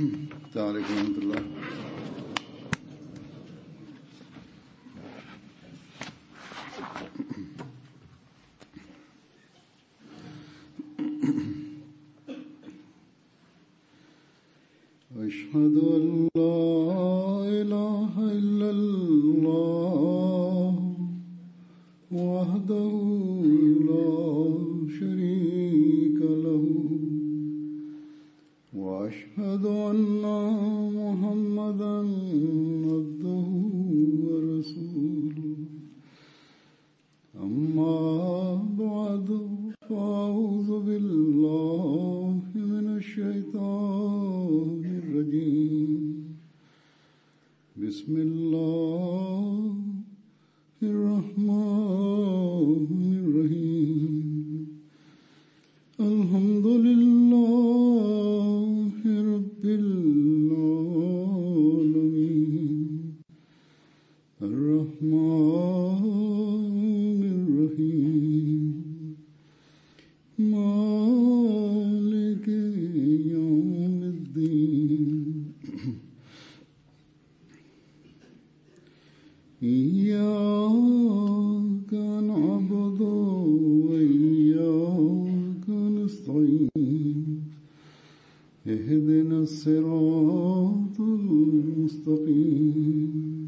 السلام عليكم ورحمة الله أشهد أن لا إله إلا الله وحده لا شريك له وأشهد أن محمدا عبده ورسوله أما بعد فأعوذ بالله من الشيطان الرجيم بسم الله الرحمن الرحيم الحمد لله رب العالمين الرحمن الرحيم مالك يوم الدين إياك نعبد وإياك نستعين اهدنا الصراط المستقيم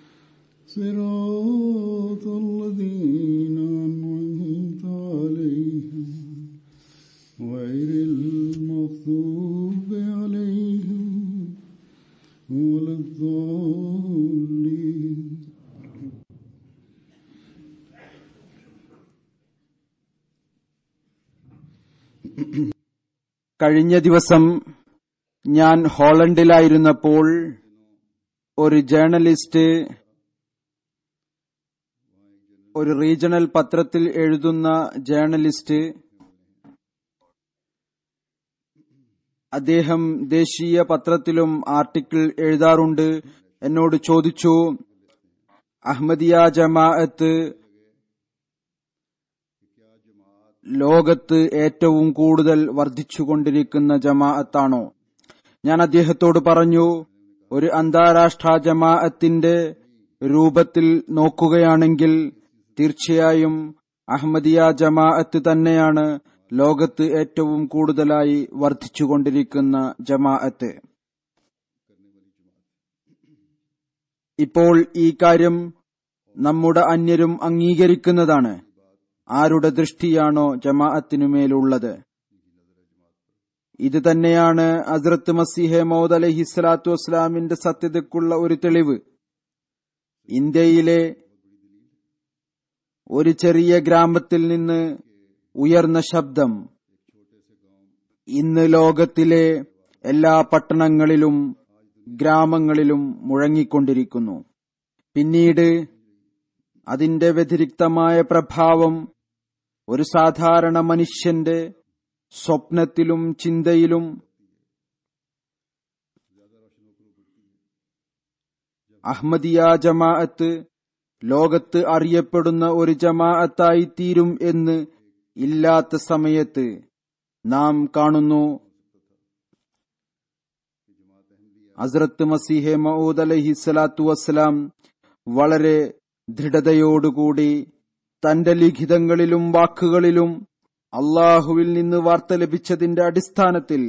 صراط الذين أنعمت عليهم غير المغضوب عليهم ولا الضالين കഴിഞ്ഞ ദിവസം ഞാൻ ഹോളണ്ടിലായിരുന്നപ്പോൾ ഒരു ജേർണലിസ്റ്റ് ഒരു റീജിയണൽ പത്രത്തിൽ എഴുതുന്ന ജേർണലിസ്റ്റ് അദ്ദേഹം ദേശീയ പത്രത്തിലും ആർട്ടിക്കിൾ എഴുതാറുണ്ട് എന്നോട് ചോദിച്ചു അഹമ്മദിയ ജമാഅത്ത് ലോകത്ത് ഏറ്റവും കൂടുതൽ വർദ്ധിച്ചുകൊണ്ടിരിക്കുന്ന ജമാഅത്താണോ ഞാൻ അദ്ദേഹത്തോട് പറഞ്ഞു ഒരു അന്താരാഷ്ട്ര ജമാഅത്തിന്റെ രൂപത്തിൽ നോക്കുകയാണെങ്കിൽ തീർച്ചയായും അഹമ്മദിയ ജമാഅത്ത് തന്നെയാണ് ലോകത്ത് ഏറ്റവും കൂടുതലായി വർദ്ധിച്ചുകൊണ്ടിരിക്കുന്ന ജമാഅത്ത് ഇപ്പോൾ ഈ കാര്യം നമ്മുടെ അന്യരും അംഗീകരിക്കുന്നതാണ് ആരുടെ ദൃഷ്ടിയാണോ ജമാഅത്തിനുമേലുള്ളത് ഇത് തന്നെയാണ് ഹസ്രത്ത് മസീഹെ മൗദ് അലഹി സ്വലാത്തു വസ്സലാമിന്റെ സത്യതയ്ക്കുള്ള ഒരു തെളിവ് ഇന്ത്യയിലെ ഒരു ചെറിയ ഗ്രാമത്തിൽ നിന്ന് ഉയർന്ന ശബ്ദം ഇന്ന് ലോകത്തിലെ എല്ലാ പട്ടണങ്ങളിലും ഗ്രാമങ്ങളിലും മുഴങ്ങിക്കൊണ്ടിരിക്കുന്നു പിന്നീട് അതിന്റെ വ്യതിരിക്തമായ പ്രഭാവം ഒരു സാധാരണ മനുഷ്യന്റെ സ്വപ്നത്തിലും ചിന്തയിലും അഹമ്മദിയ ജമാഅത്ത് ലോകത്ത് അറിയപ്പെടുന്ന ഒരു ജമാഅത്തായി തീരും എന്ന് ഇല്ലാത്ത സമയത്ത് നാം കാണുന്നു ഹസ്രത്ത് മസീഹെ മഊദ് അലഹി സ്വലാത്തു വസ്സലാം വളരെ ദൃഢതയോടുകൂടി തന്റെ ലിഖിതങ്ങളിലും വാക്കുകളിലും അള്ളാഹുവിൽ നിന്ന് വാർത്ത ലഭിച്ചതിന്റെ അടിസ്ഥാനത്തിൽ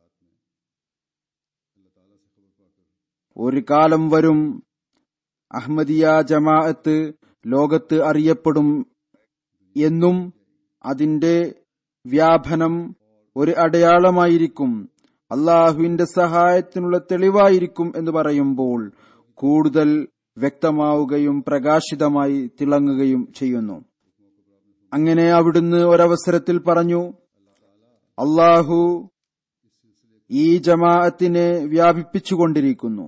ഒരു കാലം വരും അഹമ്മദിയ ജമാഅത്ത് ലോകത്ത് അറിയപ്പെടും എന്നും അതിന്റെ വ്യാപനം ഒരു അടയാളമായിരിക്കും അള്ളാഹുവിന്റെ സഹായത്തിനുള്ള തെളിവായിരിക്കും എന്ന് പറയുമ്പോൾ കൂടുതൽ വ്യക്തമാവുകയും പ്രകാശിതമായി തിളങ്ങുകയും ചെയ്യുന്നു അങ്ങനെ അവിടുന്ന് ഒരവസരത്തിൽ പറഞ്ഞു അള്ളാഹു ഈ ജമാഅത്തിനെ വ്യാപിപ്പിച്ചുകൊണ്ടിരിക്കുന്നു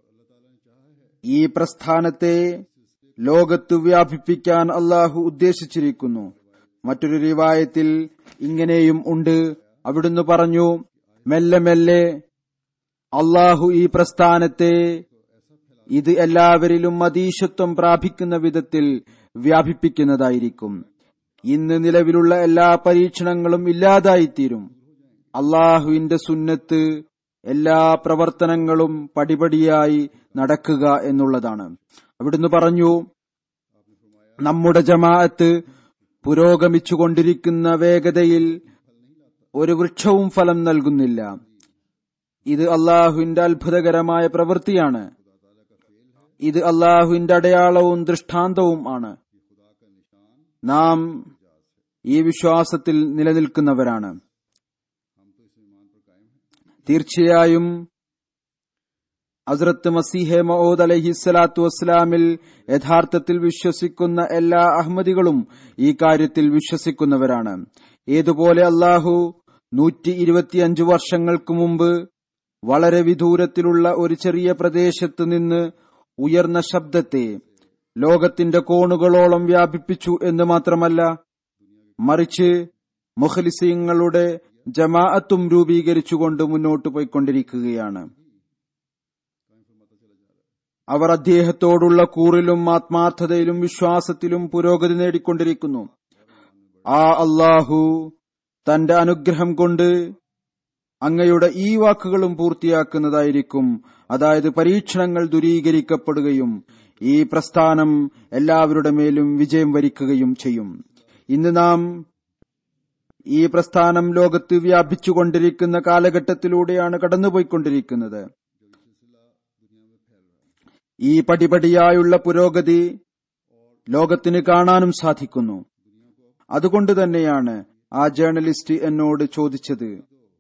ഈ പ്രസ്ഥാനത്തെ ലോകത്ത് വ്യാപിപ്പിക്കാൻ അള്ളാഹു ഉദ്ദേശിച്ചിരിക്കുന്നു മറ്റൊരു റിവായത്തിൽ ഇങ്ങനെയും ഉണ്ട് അവിടുന്ന് പറഞ്ഞു മെല്ലെ മെല്ലെ അള്ളാഹു ഈ പ്രസ്ഥാനത്തെ ഇത് എല്ലാവരിലും മതീശത്വം പ്രാപിക്കുന്ന വിധത്തിൽ വ്യാപിപ്പിക്കുന്നതായിരിക്കും ഇന്ന് നിലവിലുള്ള എല്ലാ പരീക്ഷണങ്ങളും ഇല്ലാതായിത്തീരും അള്ളാഹുവിന്റെ സുന്നത്ത് എല്ലാ പ്രവർത്തനങ്ങളും പടിപടിയായി നടക്കുക എന്നുള്ളതാണ് അവിടുന്ന് പറഞ്ഞു നമ്മുടെ ജമാഅത്ത് പുരോഗമിച്ചുകൊണ്ടിരിക്കുന്ന വേഗതയിൽ ഒരു വൃക്ഷവും ഫലം നൽകുന്നില്ല ഇത് അള്ളാഹുവിന്റെ അത്ഭുതകരമായ പ്രവൃത്തിയാണ് ഇത് അള്ളാഹുവിന്റെ അടയാളവും ദൃഷ്ടാന്തവും ആണ് നാം ഈ വിശ്വാസത്തിൽ നിലനിൽക്കുന്നവരാണ് തീർച്ചയായും ഹസ്രത്ത് മസീഹെ മഹൂദ് അലഹി സ്വലാത്തു വസ്സലാമിൽ യഥാർത്ഥത്തിൽ വിശ്വസിക്കുന്ന എല്ലാ അഹമ്മദികളും ഈ കാര്യത്തിൽ വിശ്വസിക്കുന്നവരാണ് ഏതുപോലെ അള്ളാഹു നൂറ്റി ഇരുപത്തിയഞ്ചു വർഷങ്ങൾക്ക് മുമ്പ് വളരെ വിദൂരത്തിലുള്ള ഒരു ചെറിയ പ്രദേശത്ത് നിന്ന് ഉയർന്ന ശബ്ദത്തെ ലോകത്തിന്റെ കോണുകളോളം വ്യാപിപ്പിച്ചു എന്ന് മാത്രമല്ല മറിച്ച് മുഖലിസീങ്ങളുടെ ജമാഅത്തും രൂപീകരിച്ചുകൊണ്ട് മുന്നോട്ട് പോയിക്കൊണ്ടിരിക്കുകയാണ് അവർ അദ്ദേഹത്തോടുള്ള കൂറിലും ആത്മാർത്ഥതയിലും വിശ്വാസത്തിലും പുരോഗതി നേടിക്കൊണ്ടിരിക്കുന്നു ആ അള്ളാഹു തന്റെ അനുഗ്രഹം കൊണ്ട് അങ്ങയുടെ ഈ വാക്കുകളും പൂർത്തിയാക്കുന്നതായിരിക്കും അതായത് പരീക്ഷണങ്ങൾ ദുരീകരിക്കപ്പെടുകയും ഈ പ്രസ്ഥാനം എല്ലാവരുടെ മേലും വിജയം വരിക്കുകയും ചെയ്യും ഇന്ന് നാം ഈ പ്രസ്ഥാനം ലോകത്ത് വ്യാപിച്ചുകൊണ്ടിരിക്കുന്ന കാലഘട്ടത്തിലൂടെയാണ് കടന്നുപോയിക്കൊണ്ടിരിക്കുന്നത് ഈ പടിപടിയായുള്ള പുരോഗതി ലോകത്തിന് കാണാനും സാധിക്കുന്നു അതുകൊണ്ട് തന്നെയാണ് ആ ജേർണലിസ്റ്റ് എന്നോട് ചോദിച്ചത്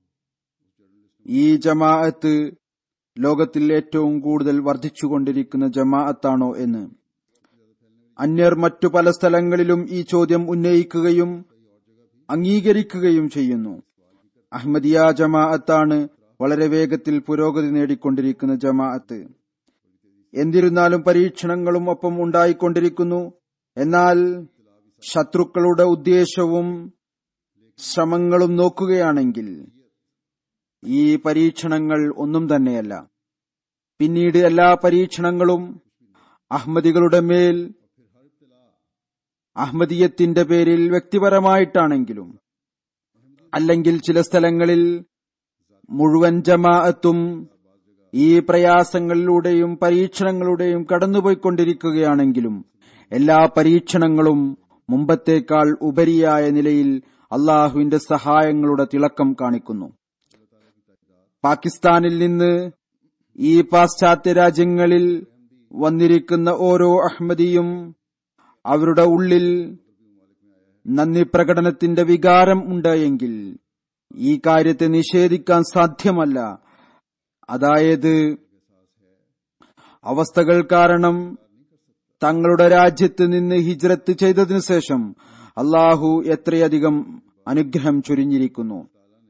ഈ ജമാഅത്ത് ലോകത്തിൽ ഏറ്റവും കൂടുതൽ വർദ്ധിച്ചുകൊണ്ടിരിക്കുന്ന ജമാഅത്താണോ എന്ന് അന്യർ മറ്റു പല സ്ഥലങ്ങളിലും ഈ ചോദ്യം ഉന്നയിക്കുകയും അംഗീകരിക്കുകയും ചെയ്യുന്നു അഹമ്മദിയ ജമാഅത്താണ് വളരെ വേഗത്തിൽ പുരോഗതി നേടിക്കൊണ്ടിരിക്കുന്ന ജമാഅത്ത് എന്നിരുന്നാലും പരീക്ഷണങ്ങളും ഒപ്പം ഉണ്ടായിക്കൊണ്ടിരിക്കുന്നു എന്നാൽ ശത്രുക്കളുടെ ഉദ്ദേശവും ശ്രമങ്ങളും നോക്കുകയാണെങ്കിൽ ഈ പരീക്ഷണങ്ങൾ ഒന്നും തന്നെയല്ല പിന്നീട് എല്ലാ പരീക്ഷണങ്ങളും അഹമ്മദികളുടെ മേൽ അഹമ്മദീയത്തിന്റെ പേരിൽ വ്യക്തിപരമായിട്ടാണെങ്കിലും അല്ലെങ്കിൽ ചില സ്ഥലങ്ങളിൽ മുഴുവൻ ജമാഅത്തും ഈ പ്രയാസങ്ങളിലൂടെയും പരീക്ഷണങ്ങളുടെയും കടന്നുപോയിക്കൊണ്ടിരിക്കുകയാണെങ്കിലും എല്ലാ പരീക്ഷണങ്ങളും മുമ്പത്തേക്കാൾ ഉപരിയായ നിലയിൽ അള്ളാഹുവിന്റെ സഹായങ്ങളുടെ തിളക്കം കാണിക്കുന്നു പാകിസ്ഥാനിൽ നിന്ന് ഈ പാശ്ചാത്യ രാജ്യങ്ങളിൽ വന്നിരിക്കുന്ന ഓരോ അഹമ്മദിയും അവരുടെ ഉള്ളിൽ നന്ദി പ്രകടനത്തിന്റെ വികാരം ഉണ്ടായെങ്കിൽ ഈ കാര്യത്തെ നിഷേധിക്കാൻ സാധ്യമല്ല അതായത് അവസ്ഥകൾ കാരണം തങ്ങളുടെ രാജ്യത്ത് നിന്ന് ഹിജ്രത്ത് ചെയ്തതിനു ശേഷം അള്ളാഹു എത്രയധികം അനുഗ്രഹം ചൊരിഞ്ഞിരിക്കുന്നു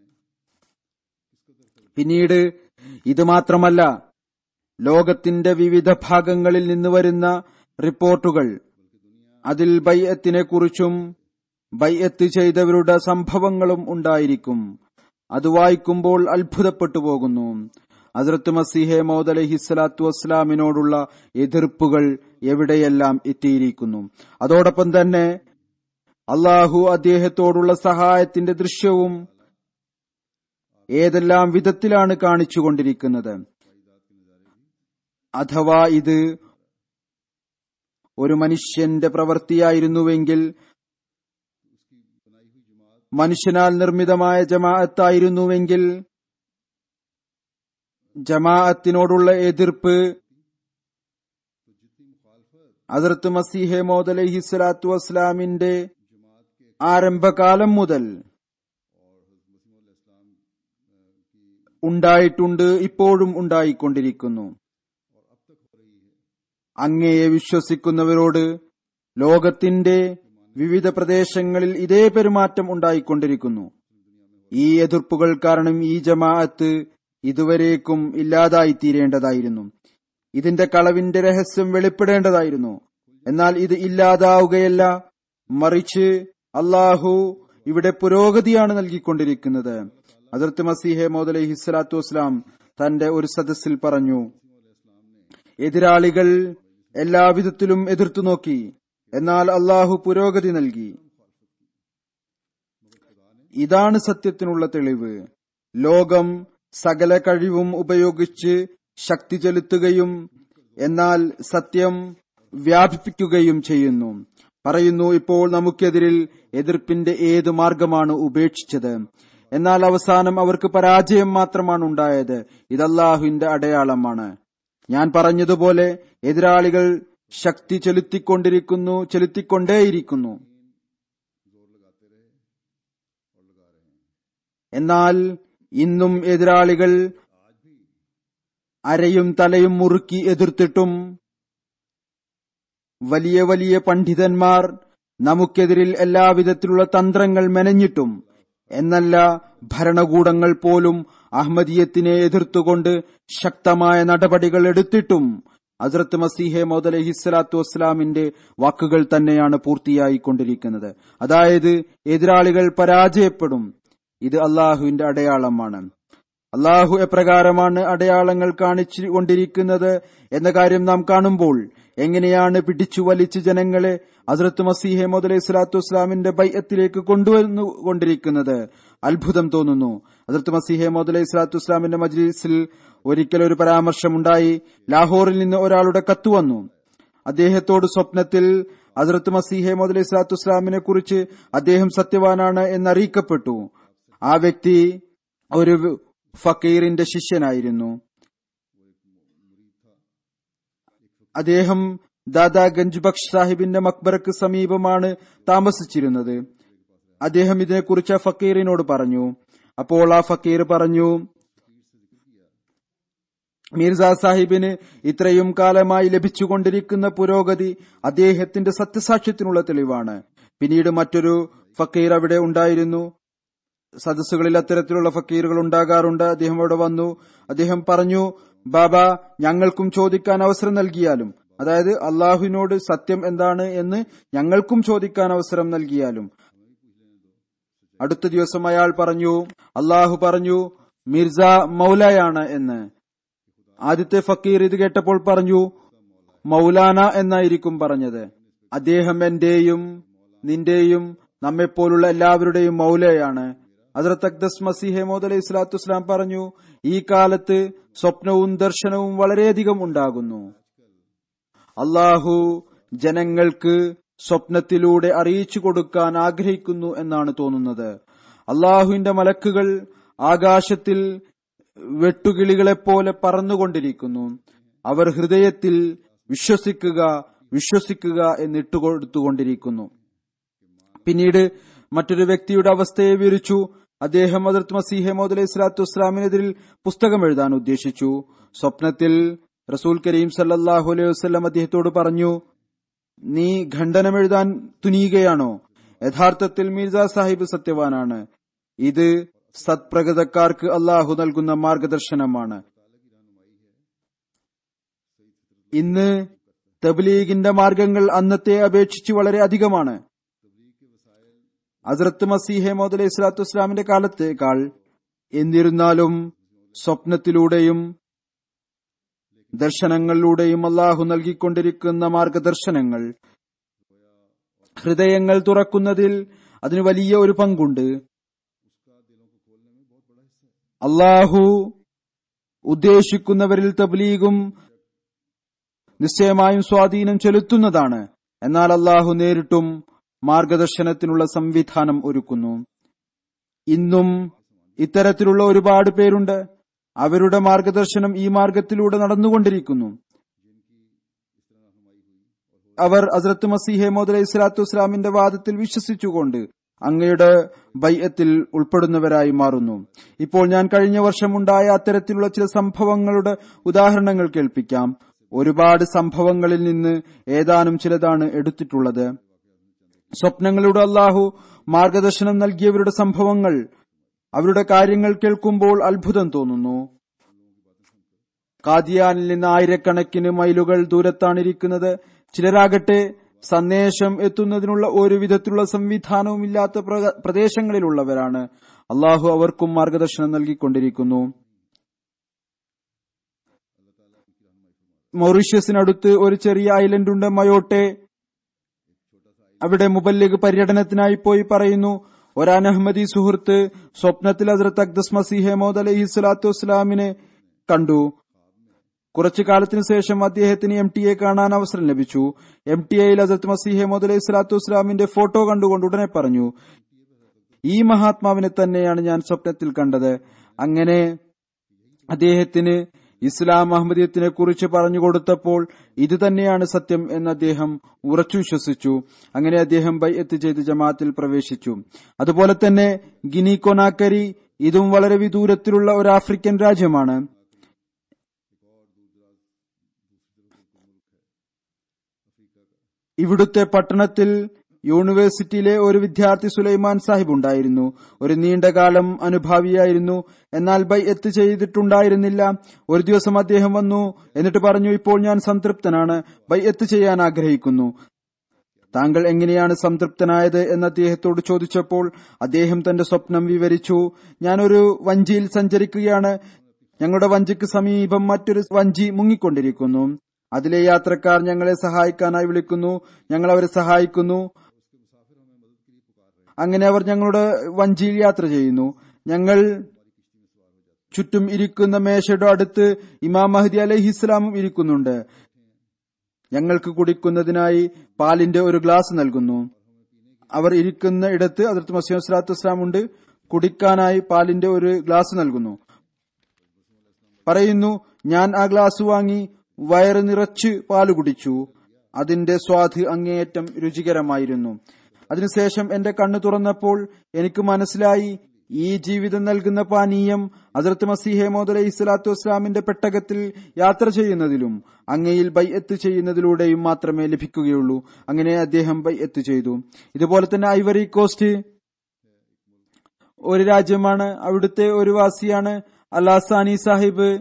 പിന്നീട് ഇത് മാത്രമല്ല ലോകത്തിന്റെ വിവിധ ഭാഗങ്ങളിൽ നിന്ന് വരുന്ന റിപ്പോർട്ടുകൾ അതിൽ ബൈഅത്തിനെ കുറിച്ചും ബൈഅത്ത് ചെയ്തവരുടെ സംഭവങ്ങളും ഉണ്ടായിരിക്കും അത് വായിക്കുമ്പോൾ അത്ഭുതപ്പെട്ടു പോകുന്നു ഹസ്രത്ത് മസീഹെ മോദ് അലഹിസ്ലാത്തു വസ്സലാമിനോടുള്ള എതിർപ്പുകൾ എവിടെയെല്ലാം എത്തിയിരിക്കുന്നു അതോടൊപ്പം തന്നെ അള്ളാഹു അദ്ദേഹത്തോടുള്ള സഹായത്തിന്റെ ദൃശ്യവും ഏതെല്ലാം വിധത്തിലാണ് കാണിച്ചുകൊണ്ടിരിക്കുന്നത് അഥവാ ഇത് ഒരു മനുഷ്യന്റെ പ്രവൃത്തിയായിരുന്നുവെങ്കിൽ മനുഷ്യനാൽ നിർമ്മിതമായ ജമാഅത്തായിരുന്നുവെങ്കിൽ ജമാഅത്തിനോടുള്ള എതിർപ്പ് അതിർത്ത് മസീഹെ മോദ് അലഹി സ്വലാത്തു വസ്ലാമിന്റെ ആരംഭകാലം മുതൽ ഉണ്ടായിട്ടുണ്ട് ഇപ്പോഴും ഉണ്ടായിക്കൊണ്ടിരിക്കുന്നു അങ്ങയെ വിശ്വസിക്കുന്നവരോട് ലോകത്തിന്റെ വിവിധ പ്രദേശങ്ങളിൽ ഇതേ പെരുമാറ്റം ഉണ്ടായിക്കൊണ്ടിരിക്കുന്നു ഈ എതിർപ്പുകൾ കാരണം ഈ ജമാഅത്ത് ഇതുവരേക്കും ഇല്ലാതായിത്തീരേണ്ടതായിരുന്നു ഇതിന്റെ കളവിന്റെ രഹസ്യം വെളിപ്പെടേണ്ടതായിരുന്നു എന്നാൽ ഇത് ഇല്ലാതാവുകയല്ല മറിച്ച് അള്ളാഹു ഇവിടെ പുരോഗതിയാണ് നൽകിക്കൊണ്ടിരിക്കുന്നത് അതിർത്ത് മസീഹെ മോദ് അലഹി സ്വലാത്തു വസ്ലാം തന്റെ ഒരു സദസ്സിൽ പറഞ്ഞു എതിരാളികൾ എല്ലാവിധത്തിലും എതിർത്തു നോക്കി എന്നാൽ അള്ളാഹു പുരോഗതി നൽകി ഇതാണ് സത്യത്തിനുള്ള തെളിവ് ലോകം സകല കഴിവും ഉപയോഗിച്ച് ശക്തി ചെലുത്തുകയും എന്നാൽ സത്യം വ്യാപിപ്പിക്കുകയും ചെയ്യുന്നു പറയുന്നു ഇപ്പോൾ നമുക്കെതിരിൽ എതിർപ്പിന്റെ ഏത് മാർഗമാണ് ഉപേക്ഷിച്ചത് എന്നാൽ അവസാനം അവർക്ക് പരാജയം മാത്രമാണ് ഉണ്ടായത് ഇതല്ലാഹുവിന്റെ അടയാളമാണ് ഞാൻ പറഞ്ഞതുപോലെ എതിരാളികൾ ശക്തി ചെലുത്തിക്കൊണ്ടിരിക്കുന്നു ചെലുത്തിക്കൊണ്ടേയിരിക്കുന്നു എന്നാൽ ഇന്നും എതിരാളികൾ അരയും തലയും മുറുക്കി എതിർത്തിട്ടും വലിയ വലിയ പണ്ഡിതന്മാർ നമുക്കെതിരിൽ എല്ലാവിധത്തിലുള്ള തന്ത്രങ്ങൾ മെനഞ്ഞിട്ടും എന്നല്ല ഭരണകൂടങ്ങൾ പോലും അഹമ്മദീയത്തിനെ എതിർത്തുകൊണ്ട് ശക്തമായ നടപടികൾ എടുത്തിട്ടും ഹസ്രത്ത് മസീഹെ മോദ് അലഹിസ്സലാത്തു വസ്സലാമിന്റെ വാക്കുകൾ തന്നെയാണ് പൂർത്തിയായിക്കൊണ്ടിരിക്കുന്നത് അതായത് എതിരാളികൾ പരാജയപ്പെടും ഇത് അള്ളാഹുവിന്റെ അടയാളമാണ് അള്ളാഹു എപ്രകാരമാണ് അടയാളങ്ങൾ കാണിച്ചു കൊണ്ടിരിക്കുന്നത് എന്ന കാര്യം നാം കാണുമ്പോൾ എങ്ങനെയാണ് പിടിച്ചു വലിച്ച് ജനങ്ങളെ ഹസ്രത്ത് മസീഹെ അലൈഹി സ്വലാത്തു വസ്സലാമിന്റെ ബൈഅത്തിലേക്ക് കൊണ്ടുവന്നു കൊണ്ടിരിക്കുന്നത് അത്ഭുതം തോന്നുന്നു ഹസ്രത്ത് മസീഹെ അലൈഹി സ്വലാത്തു വസ്സലാമിന്റെ മജ്ലിസിൽ ഒരിക്കൽ ഒരു പരാമർശമുണ്ടായി ലാഹോറിൽ നിന്ന് ഒരാളുടെ കത്ത് വന്നു അദ്ദേഹത്തോട് സ്വപ്നത്തിൽ ഹസ്രത്ത് മസീഹെ അലൈഹി സ്വലാത്തു വസ്സലാമിനെ കുറിച്ച് അദ്ദേഹം സത്യവാനാണ് എന്നറിയിക്കപ്പെട്ടു ആ വ്യക്തി ഒരു ഫക്കീറിന്റെ ശിഷ്യനായിരുന്നു അദ്ദേഹം ദാദാ ഗഞ്ച് ബക്ഷ് സാഹിബിന്റെ മക്ബറക്ക് സമീപമാണ് താമസിച്ചിരുന്നത് അദ്ദേഹം ഇതിനെക്കുറിച്ച് ആ ഫക്കീറിനോട് പറഞ്ഞു അപ്പോൾ ആ ഫക്കീർ പറഞ്ഞു മീർസ സാഹിബിന് ഇത്രയും കാലമായി ലഭിച്ചുകൊണ്ടിരിക്കുന്ന പുരോഗതി അദ്ദേഹത്തിന്റെ സത്യസാക്ഷ്യത്തിനുള്ള തെളിവാണ് പിന്നീട് മറ്റൊരു ഫക്കീർ അവിടെ ഉണ്ടായിരുന്നു സദസ്സുകളിൽ അത്തരത്തിലുള്ള ഫക്കീറുകൾ ഉണ്ടാകാറുണ്ട് അദ്ദേഹം അവിടെ വന്നു അദ്ദേഹം പറഞ്ഞു ബാബ ഞങ്ങൾക്കും ചോദിക്കാൻ അവസരം നൽകിയാലും അതായത് അള്ളാഹുവിനോട് സത്യം എന്താണ് എന്ന് ഞങ്ങൾക്കും ചോദിക്കാൻ അവസരം നൽകിയാലും അടുത്ത ദിവസം അയാൾ പറഞ്ഞു അള്ളാഹു പറഞ്ഞു മിർസ മൗലയാണ് എന്ന് ആദ്യത്തെ ഫക്കീർ ഇത് കേട്ടപ്പോൾ പറഞ്ഞു മൗലാന എന്നായിരിക്കും പറഞ്ഞത് അദ്ദേഹം എന്റെയും നിന്റെയും നമ്മെപ്പോലുള്ള എല്ലാവരുടെയും മൗലയാണ് ഹസ്രത്ത് അക്ദസ് മസീഹെ മോദ് അലൈഹി സ്വലാത്തു വസ്സലാം പറഞ്ഞു ഈ കാലത്ത് സ്വപ്നവും ദർശനവും വളരെയധികം ഉണ്ടാകുന്നു അള്ളാഹു ജനങ്ങൾക്ക് സ്വപ്നത്തിലൂടെ അറിയിച്ചു കൊടുക്കാൻ ആഗ്രഹിക്കുന്നു എന്നാണ് തോന്നുന്നത് അള്ളാഹുവിന്റെ മലക്കുകൾ ആകാശത്തിൽ വെട്ടുകിളികളെപ്പോലെ പറന്നുകൊണ്ടിരിക്കുന്നു അവർ ഹൃദയത്തിൽ വിശ്വസിക്കുക വിശ്വസിക്കുക എന്നിട്ടുകൊടുത്തുകൊണ്ടിരിക്കുന്നു പിന്നീട് മറ്റൊരു വ്യക്തിയുടെ അവസ്ഥയെ വിവരിച്ചു അദ്ദേഹം ഹജറത്ത് മസീഹെ മോദ് അലൈഹി സ്വലാത്തു വസ്സലാമിനെതിരിൽ പുസ്തകം എഴുതാൻ ഉദ്ദേശിച്ചു സ്വപ്നത്തിൽ റസൂൽ കരീം സല്ലാഹു അലൈഹി വസ്ലം അദ്ദേഹത്തോട് പറഞ്ഞു നീ ഖണ്ഡനം എഴുതാൻ തുനിയുകയാണോ യഥാർത്ഥത്തിൽ മിർസ സാഹിബ് സത്യവാനാണ് ഇത് സത്പ്രകൃതക്കാർക്ക് അള്ളാഹു നൽകുന്ന മാർഗദർശനമാണ് ഇന്ന് തബ്ലീഗിന്റെ മാർഗങ്ങൾ അന്നത്തെ അപേക്ഷിച്ച് വളരെ അധികമാണ് ഹസ്രത്ത് മസീഹെ മോദ് അലൈഹി സ്വലാത്തു വസ്സലാമിന്റെ കാലത്തേക്കാൾ എന്നിരുന്നാലും സ്വപ്നത്തിലൂടെയും ദർശനങ്ങളിലൂടെയും അള്ളാഹു നൽകിക്കൊണ്ടിരിക്കുന്ന മാർഗദർശനങ്ങൾ ഹൃദയങ്ങൾ തുറക്കുന്നതിൽ അതിന് വലിയ ഒരു പങ്കുണ്ട് അള്ളാഹു ഉദ്ദേശിക്കുന്നവരിൽ തബ്ലീഗും നിശ്ചയമായും സ്വാധീനം ചെലുത്തുന്നതാണ് എന്നാൽ അള്ളാഹു നേരിട്ടും മാർഗദർശനത്തിനുള്ള സംവിധാനം ഒരുക്കുന്നു ഇന്നും ഇത്തരത്തിലുള്ള ഒരുപാട് പേരുണ്ട് അവരുടെ മാർഗദർശനം ഈ മാർഗത്തിലൂടെ നടന്നുകൊണ്ടിരിക്കുന്നു അവർ അസ്രത്ത് മസീഹെ മോദ് അലൈഹി സ്വലാത്തു വസ്സലാമിന്റെ വാദത്തിൽ വിശ്വസിച്ചുകൊണ്ട് അങ്ങയുടെ ബൈയത്തിൽ ഉൾപ്പെടുന്നവരായി മാറുന്നു ഇപ്പോൾ ഞാൻ കഴിഞ്ഞ വർഷം ഉണ്ടായ അത്തരത്തിലുള്ള ചില സംഭവങ്ങളുടെ ഉദാഹരണങ്ങൾ കേൾപ്പിക്കാം ഒരുപാട് സംഭവങ്ങളിൽ നിന്ന് ഏതാനും ചിലതാണ് എടുത്തിട്ടുള്ളത് സ്വപ്നങ്ങളുടെ അള്ളാഹു മാർഗദർശനം നൽകിയവരുടെ സംഭവങ്ങൾ അവരുടെ കാര്യങ്ങൾ കേൾക്കുമ്പോൾ അത്ഭുതം തോന്നുന്നു കാദിയാനിൽ നിന്ന് ആയിരക്കണക്കിന് മൈലുകൾ ദൂരത്താണിരിക്കുന്നത് ചിലരാകട്ടെ സന്ദേശം എത്തുന്നതിനുള്ള ഒരു വിധത്തിലുള്ള സംവിധാനവും ഇല്ലാത്ത പ്രദേശങ്ങളിലുള്ളവരാണ് അള്ളാഹു അവർക്കും മാർഗദർശനം നൽകിക്കൊണ്ടിരിക്കുന്നു മൗറീഷ്യസിനടുത്ത് ഒരു ചെറിയ ഐലൻഡ് ഉണ്ട് മയോട്ടെ അവിടെ മുബല്ലിഗ് പര്യടനത്തിനായി പോയി പറയുന്നു ഒരനഹമ്മദി സുഹൃത്ത് സ്വപ്നത്തിൽ ഹസ്രത്ത് അക്ദസ് മസീഹ് മോദ് അലഹി സ്വലാത്തു വസ്സലാമിനെ കണ്ടു കുറച്ചു കാലത്തിനു ശേഷം അദ്ദേഹത്തിന് എം ടി എ കാണാൻ അവസരം ലഭിച്ചു എം ടി എയിൽ ഹസരത്ത് മസീഹ് മോദ് അലൈഹി സ്വലാത്തു വസ്സലാമിന്റെ ഫോട്ടോ കണ്ടുകൊണ്ട് ഉടനെ പറഞ്ഞു ഈ മഹാത്മാവിനെ തന്നെയാണ് ഞാൻ സ്വപ്നത്തിൽ കണ്ടത് അങ്ങനെ അദ്ദേഹത്തിന് ഇസ്ലാം അഹമ്മദീയത്തിനെ കുറിച്ച് പറഞ്ഞു കൊടുത്തപ്പോൾ ഇത് തന്നെയാണ് സത്യം എന്ന് അദ്ദേഹം ഉറച്ചു വിശ്വസിച്ചു അങ്ങനെ അദ്ദേഹം ബൈഅത്ത് ചെയ്ത് ജമാഅത്തിൽ പ്രവേശിച്ചു അതുപോലെ തന്നെ ഗിനി കൊനാക്കരി ഇതും വളരെ വിദൂരത്തിലുള്ള ഒരു ആഫ്രിക്കൻ രാജ്യമാണ് ഇവിടുത്തെ പട്ടണത്തിൽ യൂണിവേഴ്സിറ്റിയിലെ ഒരു വിദ്യാർത്ഥി സുലൈമാൻ സാഹിബ് ഉണ്ടായിരുന്നു ഒരു നീണ്ടകാലം അനുഭാവിയായിരുന്നു എന്നാൽ ബൈ എത്ത് ചെയ്തിട്ടുണ്ടായിരുന്നില്ല ഒരു ദിവസം അദ്ദേഹം വന്നു എന്നിട്ട് പറഞ്ഞു ഇപ്പോൾ ഞാൻ സംതൃപ്തനാണ് ബൈ എത്ത് ചെയ്യാൻ ആഗ്രഹിക്കുന്നു താങ്കൾ എങ്ങനെയാണ് സംതൃപ്തനായത് എന്ന് അദ്ദേഹത്തോട് ചോദിച്ചപ്പോൾ അദ്ദേഹം തന്റെ സ്വപ്നം വിവരിച്ചു ഞാനൊരു വഞ്ചിയിൽ സഞ്ചരിക്കുകയാണ് ഞങ്ങളുടെ വഞ്ചിക്ക് സമീപം മറ്റൊരു വഞ്ചി മുങ്ങിക്കൊണ്ടിരിക്കുന്നു അതിലെ യാത്രക്കാർ ഞങ്ങളെ സഹായിക്കാനായി വിളിക്കുന്നു ഞങ്ങൾ അവരെ സഹായിക്കുന്നു അങ്ങനെ അവർ ഞങ്ങളുടെ വഞ്ചിയിൽ യാത്ര ചെയ്യുന്നു ഞങ്ങൾ ചുറ്റും ഇരിക്കുന്ന മേശയുടെ അടുത്ത് ഇമാം മഹദി അലഹിസ്ലാമും ഇരിക്കുന്നുണ്ട് ഞങ്ങൾക്ക് കുടിക്കുന്നതിനായി പാലിന്റെ ഒരു ഗ്ലാസ് നൽകുന്നു അവർ ഇരിക്കുന്ന ഇടത്ത് അതിർത്ത് മസീം സ്വലാത്തു വസ്സലാം ഉണ്ട് കുടിക്കാനായി പാലിന്റെ ഒരു ഗ്ലാസ് നൽകുന്നു പറയുന്നു ഞാൻ ആ ഗ്ലാസ് വാങ്ങി വയറ് നിറച്ച് പാല് കുടിച്ചു അതിന്റെ സ്വാദ് അങ്ങേയറ്റം രുചികരമായിരുന്നു അതിനുശേഷം എന്റെ കണ്ണു തുറന്നപ്പോൾ എനിക്ക് മനസ്സിലായി ഈ ജീവിതം നൽകുന്ന പാനീയം അസർത്ത് മസീഹെ മോദ് അലൈഹി സ്വലാത്തു വസ്സലാമിന്റെ പെട്ടകത്തിൽ യാത്ര ചെയ്യുന്നതിലും അങ്ങയിൽ ബൈ എത്ത് ചെയ്യുന്നതിലൂടെയും മാത്രമേ ലഭിക്കുകയുള്ളൂ അങ്ങനെ അദ്ദേഹം ബൈ എത്ത് ചെയ്തു ഇതുപോലെ തന്നെ ഐവറി കോസ്റ്റ് ഒരു രാജ്യമാണ് അവിടുത്തെ ഒരു വാസിയാണ് അലാസാനി സാഹിബ്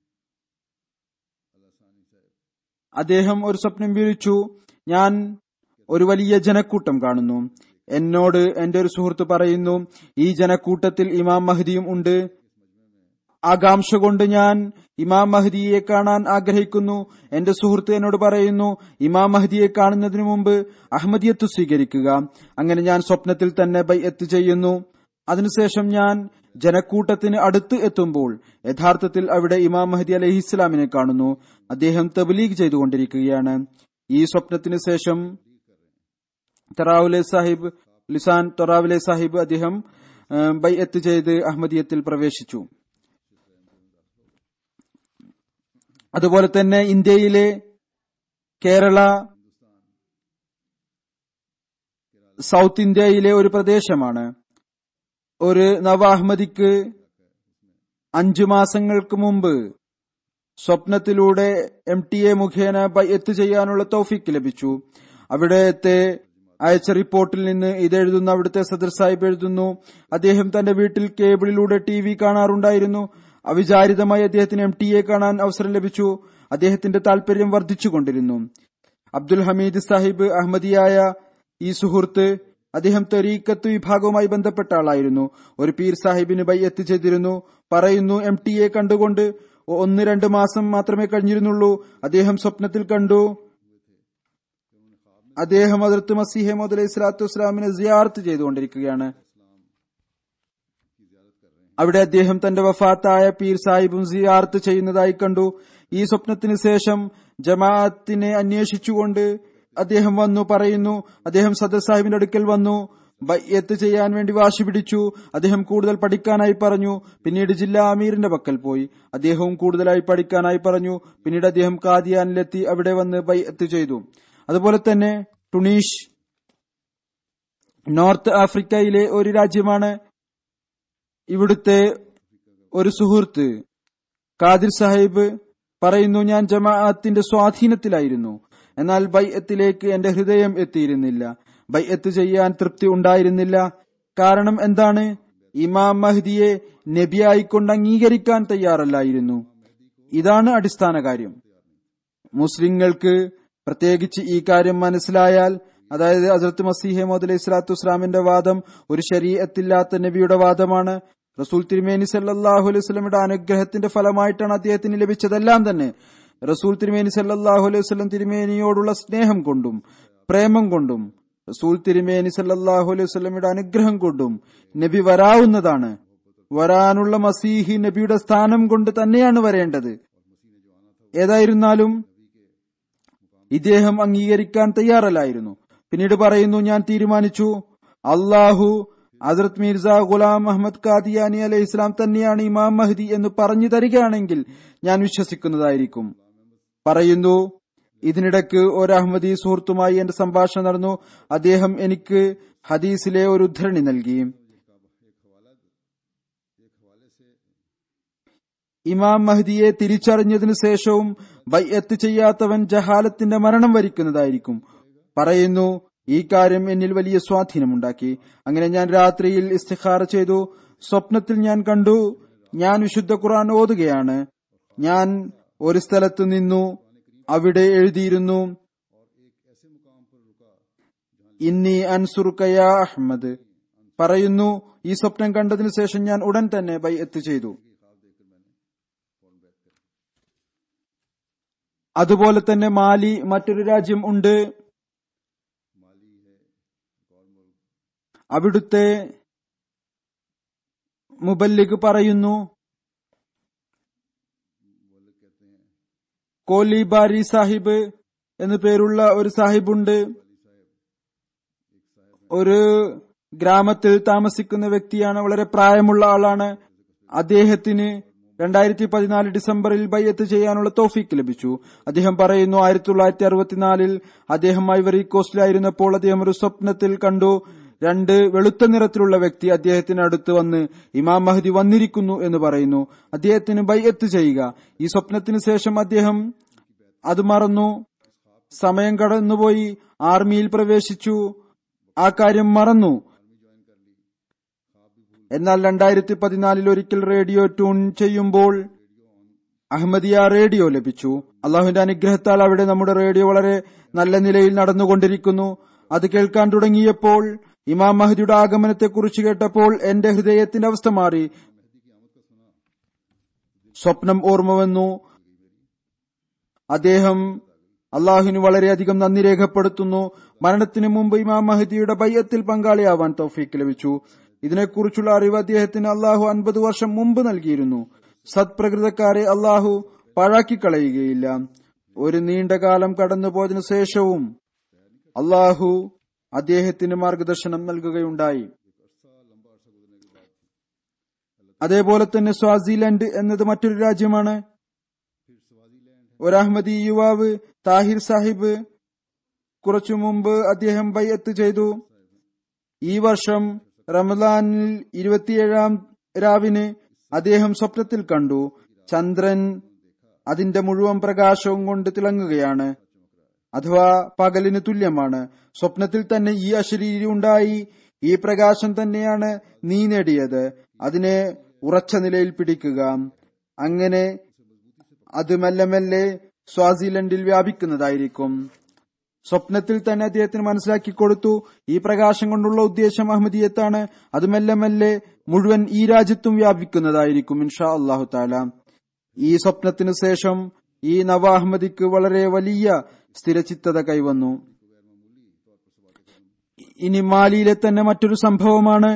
അദ്ദേഹം ഒരു സ്വപ്നം വീഴിച്ചു ഞാൻ ഒരു വലിയ ജനക്കൂട്ടം കാണുന്നു എന്നോട് എന്റെ ഒരു സുഹൃത്ത് പറയുന്നു ഈ ജനക്കൂട്ടത്തിൽ ഇമാം മഹദിയും ഉണ്ട് ആകാംക്ഷ കൊണ്ട് ഞാൻ ഇമാം മഹദിയെ കാണാൻ ആഗ്രഹിക്കുന്നു എന്റെ സുഹൃത്ത് എന്നോട് പറയുന്നു ഇമാം മഹദിയെ കാണുന്നതിനു മുമ്പ് അഹമ്മദിയത്ത് സ്വീകരിക്കുക അങ്ങനെ ഞാൻ സ്വപ്നത്തിൽ തന്നെ ബൈ എത്ത് ചെയ്യുന്നു അതിനുശേഷം ഞാൻ ജനക്കൂട്ടത്തിന് അടുത്ത് എത്തുമ്പോൾ യഥാർത്ഥത്തിൽ അവിടെ ഇമാം മഹദി അലഹി ഇസ്ലാമിനെ കാണുന്നു അദ്ദേഹം തബ്ലീഗ് ചെയ്തുകൊണ്ടിരിക്കുകയാണ് ഈ സ്വപ്നത്തിന് ശേഷം തറാവുലെ സാഹിബ് ലിസാൻ തൊറാവിലെ സാഹിബ് അദ്ദേഹം ബൈ എത്ത് ചെയ്ത് അഹമ്മദിയത്തിൽ പ്രവേശിച്ചു അതുപോലെ തന്നെ ഇന്ത്യയിലെ കേരള സൗത്ത് ഇന്ത്യയിലെ ഒരു പ്രദേശമാണ് ഒരു നവ അഹമ്മദിക്ക് അഞ്ചു മാസങ്ങൾക്ക് മുമ്പ് സ്വപ്നത്തിലൂടെ എം ടി എ മുഖേന എത്ത് ചെയ്യാനുള്ള തൗഫീക്ക് ലഭിച്ചു അവിടത്തെ അയച്ച റിപ്പോർട്ടിൽ നിന്ന് ഇത് എഴുതുന്ന അവിടുത്തെ സദർ സാഹിബ് എഴുതുന്നു അദ്ദേഹം തന്റെ വീട്ടിൽ കേബിളിലൂടെ ടി വി കാണാറുണ്ടായിരുന്നു അവിചാരിതമായി അദ്ദേഹത്തിന് എം ടി എ കാണാൻ അവസരം ലഭിച്ചു അദ്ദേഹത്തിന്റെ താല്പര്യം വർദ്ധിച്ചുകൊണ്ടിരുന്നു അബ്ദുൽ ഹമീദ് സാഹിബ് അഹമ്മദിയായ ഈ സുഹൃത്ത് അദ്ദേഹം തെരീക്കത്ത് വിഭാഗവുമായി ബന്ധപ്പെട്ട ആളായിരുന്നു ഒരു പീർ സാഹിബിന് ബയ്യത്ത് ചെയ്തിരുന്നു പറയുന്നു എം ടി എ കണ്ടുകൊണ്ട് ഒന്ന് രണ്ട് മാസം മാത്രമേ കഴിഞ്ഞിരുന്നുള്ളൂ അദ്ദേഹം സ്വപ്നത്തിൽ കണ്ടു അദ്ദേഹം അതിർത്ത് മസീഹ് മോദ് അലൈഹി സ്വലാത്തു വസ്സലാമിനെ സിയാർത്ത് ചെയ്തുകൊണ്ടിരിക്കുകയാണ് അവിടെ അദ്ദേഹം തന്റെ വഫാത്തായ പീർ സാഹിബും സിയാർത്ത് ചെയ്യുന്നതായി കണ്ടു ഈ സ്വപ്നത്തിന് ശേഷം ജമാഅത്തിനെ അന്വേഷിച്ചുകൊണ്ട് അദ്ദേഹം വന്നു പറയുന്നു അദ്ദേഹം സദർ സാഹിബിന്റെ അടുക്കൽ വന്നു ബയ്യത്ത് ചെയ്യാൻ വേണ്ടി വാശി പിടിച്ചു അദ്ദേഹം കൂടുതൽ പഠിക്കാനായി പറഞ്ഞു പിന്നീട് ജില്ലാ അമീറിന്റെ പക്കൽ പോയി അദ്ദേഹവും കൂടുതലായി പഠിക്കാനായി പറഞ്ഞു പിന്നീട് അദ്ദേഹം കാദിയാനിലെത്തി അവിടെ വന്ന് ബയ്യത്ത് ചെയ്തു അതുപോലെ തന്നെ ടുണീഷ് നോർത്ത് ആഫ്രിക്കയിലെ ഒരു രാജ്യമാണ് ഇവിടുത്തെ ഒരു സുഹൃത്ത് കാദിർ സാഹിബ് പറയുന്നു ഞാൻ ജമാഅത്തിന്റെ സ്വാധീനത്തിലായിരുന്നു എന്നാൽ ബൈഅത്തിലേക്ക് എന്റെ ഹൃദയം എത്തിയിരുന്നില്ല ബൈഅത്ത് ചെയ്യാൻ തൃപ്തി ഉണ്ടായിരുന്നില്ല കാരണം എന്താണ് ഇമാം മഹ്ദിയെ നബിയായിക്കൊണ്ട് അംഗീകരിക്കാൻ തയ്യാറല്ലായിരുന്നു ഇതാണ് അടിസ്ഥാന കാര്യം മുസ്ലിങ്ങൾക്ക് പ്രത്യേകിച്ച് ഈ കാര്യം മനസ്സിലായാൽ അതായത് അസരത്ത് മസീഹെ മോദ് അലൈഹി സ്വലാത്തു വസ്സലാമിന്റെ വാദം ഒരു ശരീരത്തില്ലാത്ത നബിയുടെ വാദമാണ് റസൂൽ തിരുമേനി സല്ലാഹു അലൈഹി സ്വലമിയുടെ അനുഗ്രഹത്തിന്റെ ഫലമായിട്ടാണ് അദ്ദേഹത്തിന് ലഭിച്ചതെല്ലാം തന്നെ റസൂൽ തിരുമേനി സല്ലാഹു അലൈഹി വസ്ലം തിരുമേനിയോടുള്ള സ്നേഹം കൊണ്ടും പ്രേമം കൊണ്ടും റസൂൽ തിരുമേനി സല്ലല്ലാഹു അലൈഹി വസല്ലമയുടെ അനുഗ്രഹം കൊണ്ടും നബി വരാവുന്നതാണ് വരാനുള്ള മസീഹി നബിയുടെ സ്ഥാനം കൊണ്ട് തന്നെയാണ് വരേണ്ടത് ഏതായിരുന്നാലും ഇദ്ദേഹം അംഗീകരിക്കാൻ തയ്യാറല്ലായിരുന്നു പിന്നീട് പറയുന്നു ഞാൻ തീരുമാനിച്ചു അള്ളാഹു ഹസ്രത് മിർസ ഗുലാം അഹമ്മദ് കാദിയാനി അലൈഹി ഇസ്ലാം തന്നെയാണ് ഇമാം മഹദി എന്ന് പറഞ്ഞു തരികയാണെങ്കിൽ ഞാൻ വിശ്വസിക്കുന്നതായിരിക്കും പറയുന്നു ഇതിനിടയ്ക്ക് ഒരു അഹമ്മദി സുഹൃത്തുമായി എന്റെ സംഭാഷണം നടന്നു അദ്ദേഹം എനിക്ക് ഹദീസിലെ ഒരു ഉദ്ധരണി നൽകി ഇമാം മഹദിയെ തിരിച്ചറിഞ്ഞതിനു ശേഷവും ബയ്യത്ത് ചെയ്യാത്തവൻ ജഹാലത്തിന്റെ മരണം വരിക്കുന്നതായിരിക്കും പറയുന്നു ഈ കാര്യം എന്നിൽ വലിയ സ്വാധീനമുണ്ടാക്കി അങ്ങനെ ഞാൻ രാത്രിയിൽ ഇസ്തിഖാറ ചെയ്തു സ്വപ്നത്തിൽ ഞാൻ കണ്ടു ഞാൻ വിശുദ്ധ ഖുർആൻ ഓതുകയാണ് ഞാൻ ഒരു സ്ഥലത്ത് നിന്നു അവിടെ എഴുതിയിരുന്നു ഇന്നി അൻസുറുക്കയ അഹമ്മദ് പറയുന്നു ഈ സ്വപ്നം കണ്ടതിനു ശേഷം ഞാൻ ഉടൻ തന്നെ ബൈഅത്ത് ചെയ്തു അതുപോലെ തന്നെ മാലി മറ്റൊരു രാജ്യം ഉണ്ട് അവിടുത്തെ മുബല്ലിഗ് പറയുന്നു കോലി ബാരി സാഹിബ് എന്നു പേരുള്ള ഒരു സാഹിബുണ്ട് ഒരു ഗ്രാമത്തിൽ താമസിക്കുന്ന വ്യക്തിയാണ് വളരെ പ്രായമുള്ള ആളാണ് അദ്ദേഹത്തിന് രണ്ടായിരത്തി പതിനാല് ഡിസംബറിൽ ബയ്യത്ത് ചെയ്യാനുള്ള തോഫീക്ക് ലഭിച്ചു അദ്ദേഹം പറയുന്നു ആയിരത്തി തൊള്ളായിരത്തി അറുപത്തിനാലിൽ അദ്ദേഹം ഐവറി കോസ്റ്റിലായിരുന്നപ്പോൾ അദ്ദേഹം ഒരു സ്വപ്നത്തിൽ കണ്ടു രണ്ട് വെളുത്ത നിറത്തിലുള്ള വ്യക്തി അദ്ദേഹത്തിന് അടുത്ത് വന്ന് ഇമാം മഹദി വന്നിരിക്കുന്നു എന്ന് പറയുന്നു അദ്ദേഹത്തിന് ബയ്യത്ത് ചെയ്യുക ഈ സ്വപ്നത്തിന് ശേഷം അദ്ദേഹം അത് മറന്നു സമയം കടന്നുപോയി ആർമിയിൽ പ്രവേശിച്ചു ആ കാര്യം മറന്നു എന്നാൽ രണ്ടായിരത്തി പതിനാലിൽ ഒരിക്കൽ റേഡിയോ ട്യൂൺ ചെയ്യുമ്പോൾ അഹമ്മദിയ റേഡിയോ ലഭിച്ചു അള്ളാഹുവിന്റെ അനുഗ്രഹത്താൽ അവിടെ നമ്മുടെ റേഡിയോ വളരെ നല്ല നിലയിൽ നടന്നുകൊണ്ടിരിക്കുന്നു അത് കേൾക്കാൻ തുടങ്ങിയപ്പോൾ ഇമാം മഹദിയുടെ ആഗമനത്തെക്കുറിച്ച് കേട്ടപ്പോൾ എന്റെ ഹൃദയത്തിന്റെ അവസ്ഥ മാറി സ്വപ്നം ഓർമ്മ വന്നു അദ്ദേഹം അള്ളാഹുവിന് വളരെയധികം നന്ദി രേഖപ്പെടുത്തുന്നു മരണത്തിന് മുമ്പ് ഇമാം മഹദിയുടെ ബയ്യത്തിൽ പങ്കാളിയാവാൻ തൗഫീക്ക് ലഭിച്ചു ഇതിനെക്കുറിച്ചുള്ള അറിവ് അദ്ദേഹത്തിന് അള്ളാഹു അൻപത് വർഷം മുമ്പ് നൽകിയിരുന്നു സത്പ്രകൃതക്കാരെ അള്ളാഹു പാഴാക്കിക്കളയുകയില്ല ഒരു നീണ്ട കാലം കടന്നുപോയതിനു ശേഷവും അള്ളാഹു അദ്ദേഹത്തിന് മാർഗദർശനം നൽകുകയുണ്ടായി അതേപോലെ തന്നെ സ്വാസിലൻഡ് എന്നത് മറ്റൊരു രാജ്യമാണ് ഒരു അഹമ്മദി യുവാവ് താഹിർ സാഹിബ് കുറച്ചു മുമ്പ് അദ്ദേഹം ബയ്യത്ത് ചെയ്തു ഈ വർഷം റമദാനിൽ ഇരുപത്തിയേഴാം രാവിന് അദ്ദേഹം സ്വപ്നത്തിൽ കണ്ടു ചന്ദ്രൻ അതിന്റെ മുഴുവൻ പ്രകാശവും കൊണ്ട് തിളങ്ങുകയാണ് അഥവാ പകലിന് തുല്യമാണ് സ്വപ്നത്തിൽ തന്നെ ഈ അശരീരി ഉണ്ടായി ഈ പ്രകാശം തന്നെയാണ് നീ നേടിയത് അതിനെ ഉറച്ച നിലയിൽ പിടിക്കുക അങ്ങനെ അത് മെല്ലെ മെല്ലെ സ്വാസിലൻഡിൽ വ്യാപിക്കുന്നതായിരിക്കും സ്വപ്നത്തിൽ തന്നെ അദ്ദേഹത്തിന് മനസ്സിലാക്കി കൊടുത്തു ഈ പ്രകാശം കൊണ്ടുള്ള ഉദ്ദേശം അഹമ്മദീയത്താണ് അത് മെല്ലെ മെല്ലെ മുഴുവൻ ഈ രാജ്യത്തും വ്യാപിക്കുന്നതായിരിക്കും ഇൻഷാ അള്ളാഹു താല ഈ സ്വപ്നത്തിന് ശേഷം ഈ നവ അഹമ്മദിക്ക് വളരെ വലിയ സ്ഥിരചിത്തത കൈവന്നു ഇനി മാലിയിലെ തന്നെ മറ്റൊരു സംഭവമാണ്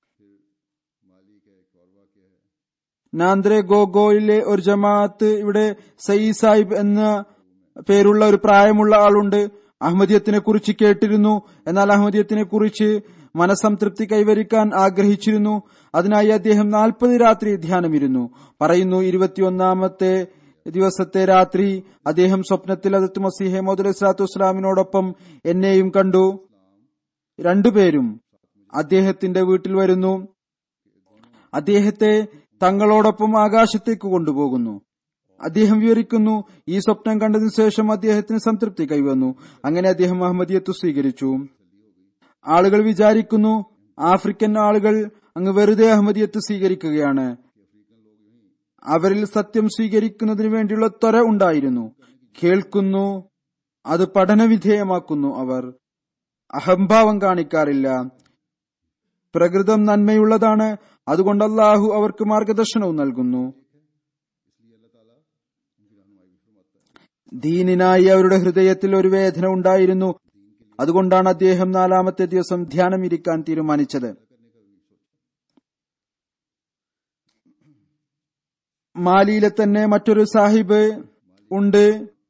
നാന്ദ്രെ ഗോഗോയിലെ ഒരു ജമാഅത്ത് ഇവിടെ സയി സാഹിബ് എന്ന പേരുള്ള ഒരു പ്രായമുള്ള ആളുണ്ട് അഹമ്മദിയത്തിനെ കുറിച്ച് കേട്ടിരുന്നു എന്നാൽ അഹമ്മദിയത്തിനെ കുറിച്ച് മനസംതൃപ്തി കൈവരിക്കാൻ ആഗ്രഹിച്ചിരുന്നു അതിനായി അദ്ദേഹം നാൽപ്പത് രാത്രി ധ്യാനമിരുന്നു പറയുന്നു ഇരുപത്തിയൊന്നാമത്തെ ദിവസത്തെ രാത്രി അദ്ദേഹം സ്വപ്നത്തിൽ അതത്ത് മസീഹെ മോദ് ഇസ്ലാത്തു വസ്സലാമിനോടൊപ്പം എന്നെയും കണ്ടു രണ്ടുപേരും അദ്ദേഹത്തിന്റെ വീട്ടിൽ വരുന്നു അദ്ദേഹത്തെ തങ്ങളോടൊപ്പം ആകാശത്തേക്ക് കൊണ്ടുപോകുന്നു അദ്ദേഹം വിവരിക്കുന്നു ഈ സ്വപ്നം കണ്ടതിനു ശേഷം അദ്ദേഹത്തിന് സംതൃപ്തി കൈവന്നു അങ്ങനെ അദ്ദേഹം അഹമ്മദിയത്ത് സ്വീകരിച്ചു ആളുകൾ വിചാരിക്കുന്നു ആഫ്രിക്കൻ ആളുകൾ അങ്ങ് വെറുതെ അഹമ്മദിയത്ത് സ്വീകരിക്കുകയാണ് അവരിൽ സത്യം സ്വീകരിക്കുന്നതിന് വേണ്ടിയുള്ള ത്വര ഉണ്ടായിരുന്നു കേൾക്കുന്നു അത് പഠനവിധേയമാക്കുന്നു അവർ അഹംഭാവം കാണിക്കാറില്ല പ്രകൃതം നന്മയുള്ളതാണ് അതുകൊണ്ട് അള്ളാഹു അവർക്ക് മാർഗദർശനവും നൽകുന്നു ദീനിനായി അവരുടെ ഹൃദയത്തിൽ ഒരു വേദന ഉണ്ടായിരുന്നു അതുകൊണ്ടാണ് അദ്ദേഹം നാലാമത്തെ ദിവസം ധ്യാനം ഇരിക്കാൻ തീരുമാനിച്ചത് മാലിയിലെ തന്നെ മറ്റൊരു സാഹിബ് ഉണ്ട്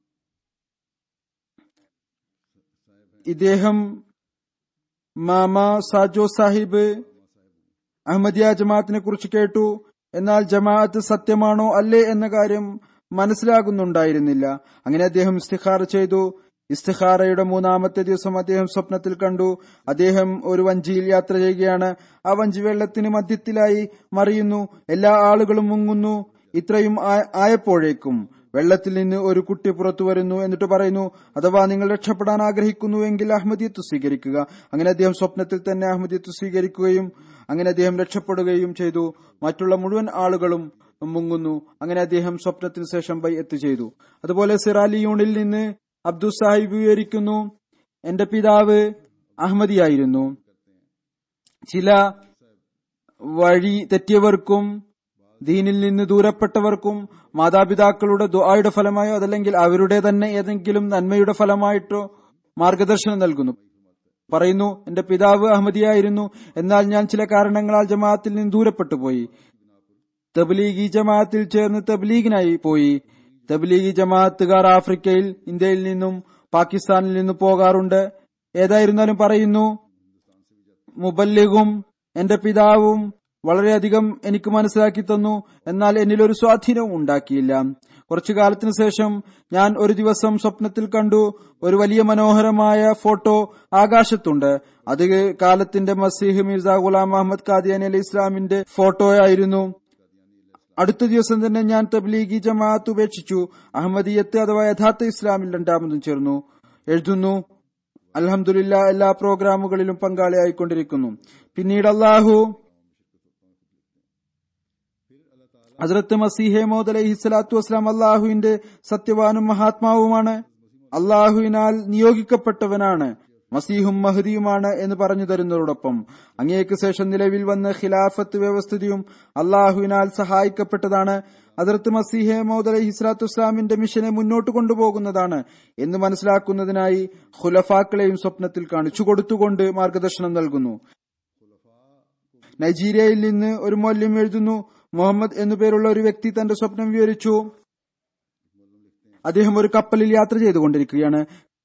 ഇദ്ദേഹം മാമ സാജോ സാഹിബ് അഹമ്മദിയ ജമാഅത്തിനെ കുറിച്ച് കേട്ടു എന്നാൽ ജമാഅത്ത് സത്യമാണോ അല്ലേ എന്ന കാര്യം മനസ്സിലാകുന്നുണ്ടായിരുന്നില്ല അങ്ങനെ അദ്ദേഹം ഇസ്തിഖാറ ചെയ്തു ഇസ്തിഖാറയുടെ മൂന്നാമത്തെ ദിവസം അദ്ദേഹം സ്വപ്നത്തിൽ കണ്ടു അദ്ദേഹം ഒരു വഞ്ചിയിൽ യാത്ര ചെയ്യുകയാണ് ആ വഞ്ചി വെള്ളത്തിന് മധ്യത്തിലായി മറിയുന്നു എല്ലാ ആളുകളും മുങ്ങുന്നു ഇത്രയും ആ- ആയപ്പോഴേക്കും വെള്ളത്തിൽ നിന്ന് ഒരു കുട്ടി പുറത്തു വരുന്നു എന്നിട്ട് പറയുന്നു അഥവാ നിങ്ങൾ രക്ഷപ്പെടാൻ ആഗ്രഹിക്കുന്നുവെങ്കിൽ അഹമ്മദിയത്ത് സ്വീകരിക്കുക അങ്ങനെ അദ്ദേഹം സ്വപ്നത്തിൽ തന്നെ അഹമ്മദിയത്ത് സ്വീകരിക്കുകയും അങ്ങനെ അദ്ദേഹം രക്ഷപ്പെടുകയും ചെയ്തു മറ്റുള്ള മുഴുവൻ ആളുകളും മുങ്ങുന്നു അങ്ങനെ അദ്ദേഹം സ്വപ്നത്തിന് ശേഷം ബൈ എത്ത് ചെയ്തു അതുപോലെ സിറാലിയൂണിൽ നിന്ന് അബ്ദുൽ സാഹിബ് വിവരിക്കുന്നു എന്റെ പിതാവ് അഹമ്മദിയായിരുന്നു ചില വഴി തെറ്റിയവർക്കും ദീനിൽ നിന്ന് ദൂരപ്പെട്ടവർക്കും മാതാപിതാക്കളുടെ ദുആയുടെ ഫലമായോ അതല്ലെങ്കിൽ അവരുടെ തന്നെ ഏതെങ്കിലും നന്മയുടെ ഫലമായിട്ടോ മാർഗദർശനം നൽകുന്നു പറയുന്നു എന്റെ പിതാവ് അഹമ്മദിയായിരുന്നു എന്നാൽ ഞാൻ ചില കാരണങ്ങളാൽ ജമാഅത്തിൽ നിന്ന് ദൂരപ്പെട്ടു പോയി തബ്ലീഗി ജമാഅത്തിൽ ചേർന്ന് തബ്ലീഗിനായി പോയി തബ്ലീഗി ജമാഅത്തുകാർ ആഫ്രിക്കയിൽ ഇന്ത്യയിൽ നിന്നും പാകിസ്ഥാനിൽ നിന്നും പോകാറുണ്ട് ഏതായിരുന്നാലും പറയുന്നു മുബല്ലിഗും എന്റെ പിതാവും വളരെയധികം എനിക്ക് മനസ്സിലാക്കി തന്നു എന്നാൽ എന്നിൽ ഒരു സ്വാധീനവും ഉണ്ടാക്കിയില്ല കുറച്ചു കാലത്തിനു ശേഷം ഞാൻ ഒരു ദിവസം സ്വപ്നത്തിൽ കണ്ടു ഒരു വലിയ മനോഹരമായ ഫോട്ടോ ആകാശത്തുണ്ട് അത് കാലത്തിന്റെ മസീഹ് മിർസ ഗുലാം അഹമ്മദ് ഖാദിയാനി അലി ഇസ്ലാമിന്റെ ഫോട്ടോയായിരുന്നു അടുത്ത ദിവസം തന്നെ ഞാൻ തബ്ലീഗി ജമാഅത്ത് ഉപേക്ഷിച്ചു അഹമ്മദിയത്ത് അഥവാ യഥാർത്ഥ ഇസ്ലാമിൽ രണ്ടാമതും ചേർന്നു എഴുതുന്നു അലഹമുല്ല എല്ലാ പ്രോഗ്രാമുകളിലും പങ്കാളിയായിക്കൊണ്ടിരിക്കുന്നു പിന്നീട് അള്ളാഹു ഹസ്രത്ത് മസീഹെ മോദ് അലൈഹി സ്വലാത്തു വസ്ലാം അള്ളാഹുവിന്റെ സത്യവാനും മഹാത്മാവുമാണ് അള്ളാഹുവിനാൽ നിയോഗിക്കപ്പെട്ടവനാണ് മസീഹും മഹദിയുമാണ് എന്ന് പറഞ്ഞു തരുന്നതോടൊപ്പം അങ്ങേക്ക് ശേഷം നിലവിൽ വന്ന ഖിലാഫത്ത് വ്യവസ്ഥിതിയും അള്ളാഹുവിനാൽ സഹായിക്കപ്പെട്ടതാണ് അതിർത്ത് മസീഹെ മൗദ് അലൈഹി സ്വലാത്തു വസ്ലാമിന്റെ മിഷനെ മുന്നോട്ട് കൊണ്ടുപോകുന്നതാണ് എന്ന് മനസ്സിലാക്കുന്നതിനായി ഖുലഫാക്കളെയും സ്വപ്നത്തിൽ കാണിച്ചു കൊടുത്തുകൊണ്ട് മാർഗദർശനം നൽകുന്നു നൈജീരിയയിൽ നിന്ന് ഒരു മൊല്യം എഴുതുന്നു മുഹമ്മദ് എന്നു പേരുള്ള ഒരു വ്യക്തി തന്റെ സ്വപ്നം വിവരിച്ചു അദ്ദേഹം ഒരു കപ്പലിൽ യാത്ര ചെയ്തുകൊണ്ടിരിക്കുകയാണ്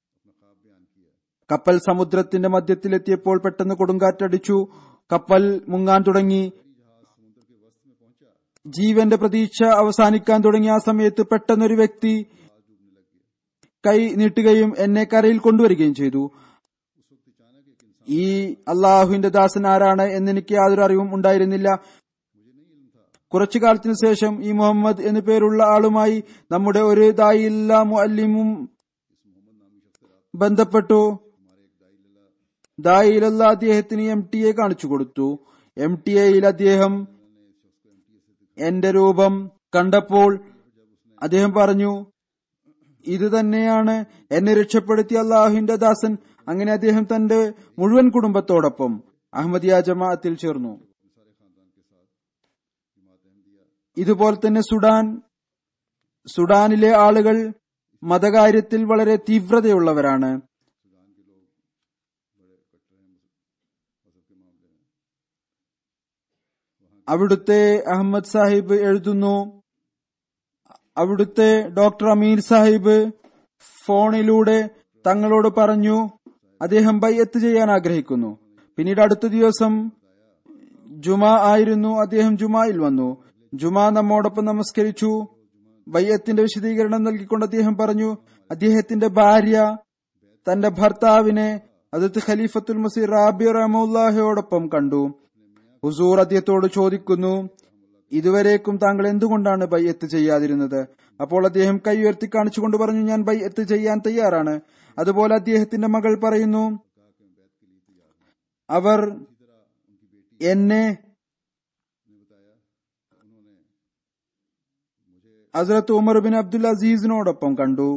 കപ്പൽ സമുദ്രത്തിന്റെ മധ്യത്തിലെത്തിയപ്പോൾ പെട്ടെന്ന് കൊടുങ്കാറ്റടിച്ചു കപ്പൽ മുങ്ങാൻ തുടങ്ങി ജീവന്റെ പ്രതീക്ഷ അവസാനിക്കാൻ തുടങ്ങിയ ആ സമയത്ത് പെട്ടെന്നൊരു വ്യക്തി കൈ നീട്ടുകയും എന്നെ കരയിൽ കൊണ്ടുവരികയും ചെയ്തു ഈ അള്ളാഹുവിന്റെ ദാസൻ ആരാണ് എന്നെനിക്ക് യാതൊരു അറിവും ഉണ്ടായിരുന്നില്ല കുറച്ചു കാലത്തിനു ശേഷം ഈ മുഹമ്മദ് എന്നു പേരുള്ള ആളുമായി നമ്മുടെ ഒരു ദായില്ല മുഅല്ലിമും ബന്ധപ്പെട്ടു ദായിലല്ല അദ്ദേഹത്തിന് എം ടി എ കാണിച്ചു കൊടുത്തു എം ടി എയിൽ അദ്ദേഹം എന്റെ രൂപം കണ്ടപ്പോൾ അദ്ദേഹം പറഞ്ഞു ഇത് തന്നെയാണ് എന്നെ രക്ഷപ്പെടുത്തിയ അള്ളാഹുവിന്റെ ദാസൻ അങ്ങനെ അദ്ദേഹം തന്റെ മുഴുവൻ കുടുംബത്തോടൊപ്പം അഹമ്മദിയ ജമാഅത്തിൽ ചേർന്നു ഇതുപോലെ തന്നെ സുഡാൻ സുഡാനിലെ ആളുകൾ മതകാര്യത്തിൽ വളരെ തീവ്രതയുള്ളവരാണ് അവിടുത്തെ അഹമ്മദ് സാഹിബ് എഴുതുന്നു അവിടുത്തെ ഡോക്ടർ അമീർ സാഹിബ് ഫോണിലൂടെ തങ്ങളോട് പറഞ്ഞു അദ്ദേഹം ബയ്യത്ത് ചെയ്യാൻ ആഗ്രഹിക്കുന്നു പിന്നീട് അടുത്ത ദിവസം ജുമാ ആയിരുന്നു അദ്ദേഹം ജുമായിൽ വന്നു ജുമാ നമ്മോടൊപ്പം നമസ്കരിച്ചു ബയ്യത്തിന്റെ വിശദീകരണം നൽകിക്കൊണ്ട് അദ്ദേഹം പറഞ്ഞു അദ്ദേഹത്തിന്റെ ഭാര്യ തന്റെ ഭർത്താവിനെ അതത് ഖലീഫത്തുൽ മസീർ റാബി റഹമുല്ലാഹയോടൊപ്പം കണ്ടു ഹുസൂർ അദ്ദേഹത്തോട് ചോദിക്കുന്നു ഇതുവരേക്കും താങ്കൾ എന്തുകൊണ്ടാണ് ബയ്യത്ത് ചെയ്യാതിരുന്നത് അപ്പോൾ അദ്ദേഹം കൈ ഉയർത്തി കാണിച്ചുകൊണ്ട് പറഞ്ഞു ഞാൻ ബയ്യത്ത് ചെയ്യാൻ തയ്യാറാണ് അതുപോലെ അദ്ദേഹത്തിന്റെ മകൾ പറയുന്നു അവർ എന്നെ ഹസ്രത്ത് ഉമർ ബിൻ അബ്ദുൽ അസീസിനോടൊപ്പം കണ്ടു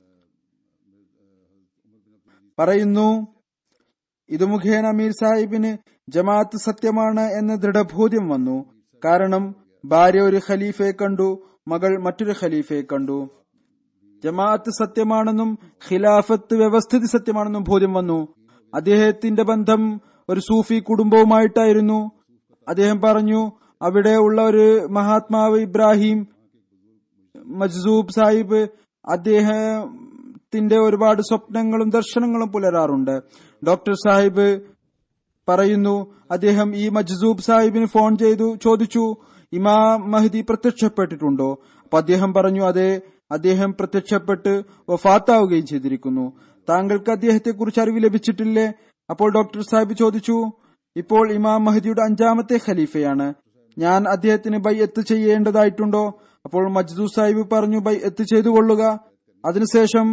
പറയുന്നു ഇത് മുഖേന അമീർ സാഹിബിന് ജമാഅത്ത് സത്യമാണ് എന്ന ദൃഢബോധ്യം വന്നു കാരണം ഭാര്യ ഒരു ഖലീഫയെ കണ്ടു മകൾ മറ്റൊരു ഖലീഫയെ കണ്ടു ജമാഅത്ത് സത്യമാണെന്നും ഖിലാഫത്ത് വ്യവസ്ഥിതി സത്യമാണെന്നും ബോധ്യം വന്നു അദ്ദേഹത്തിന്റെ ബന്ധം ഒരു സൂഫി കുടുംബവുമായിട്ടായിരുന്നു അദ്ദേഹം പറഞ്ഞു അവിടെ ഉള്ള ഒരു മഹാത്മാവ് ഇബ്രാഹിം മജ്സൂബ് സാഹിബ് അദ്ദേഹത്തിന്റെ ഒരുപാട് സ്വപ്നങ്ങളും ദർശനങ്ങളും പുലരാറുണ്ട് ഡോക്ടർ സാഹിബ് പറയുന്നു അദ്ദേഹം ഈ മജ്സൂബ് സാഹിബിന് ഫോൺ ചെയ്തു ചോദിച്ചു ഇമാം മഹദി പ്രത്യക്ഷപ്പെട്ടിട്ടുണ്ടോ അപ്പൊ അദ്ദേഹം പറഞ്ഞു അതെ അദ്ദേഹം പ്രത്യക്ഷപ്പെട്ട് വഫാത്താവുകയും ചെയ്തിരിക്കുന്നു താങ്കൾക്ക് അദ്ദേഹത്തെ കുറിച്ച് അറിവ് ലഭിച്ചിട്ടില്ലേ അപ്പോൾ ഡോക്ടർ സാഹിബ് ചോദിച്ചു ഇപ്പോൾ ഇമാം മഹദിയുടെ അഞ്ചാമത്തെ ഖലീഫയാണ് ഞാൻ അദ്ദേഹത്തിന് ബൈ എത്ത് ചെയ്യേണ്ടതായിട്ടുണ്ടോ അപ്പോൾ മജ്ദൂ സാഹിബ് പറഞ്ഞു ബൈ എത്ത് ചെയ്തു കൊള്ളുക അതിനുശേഷം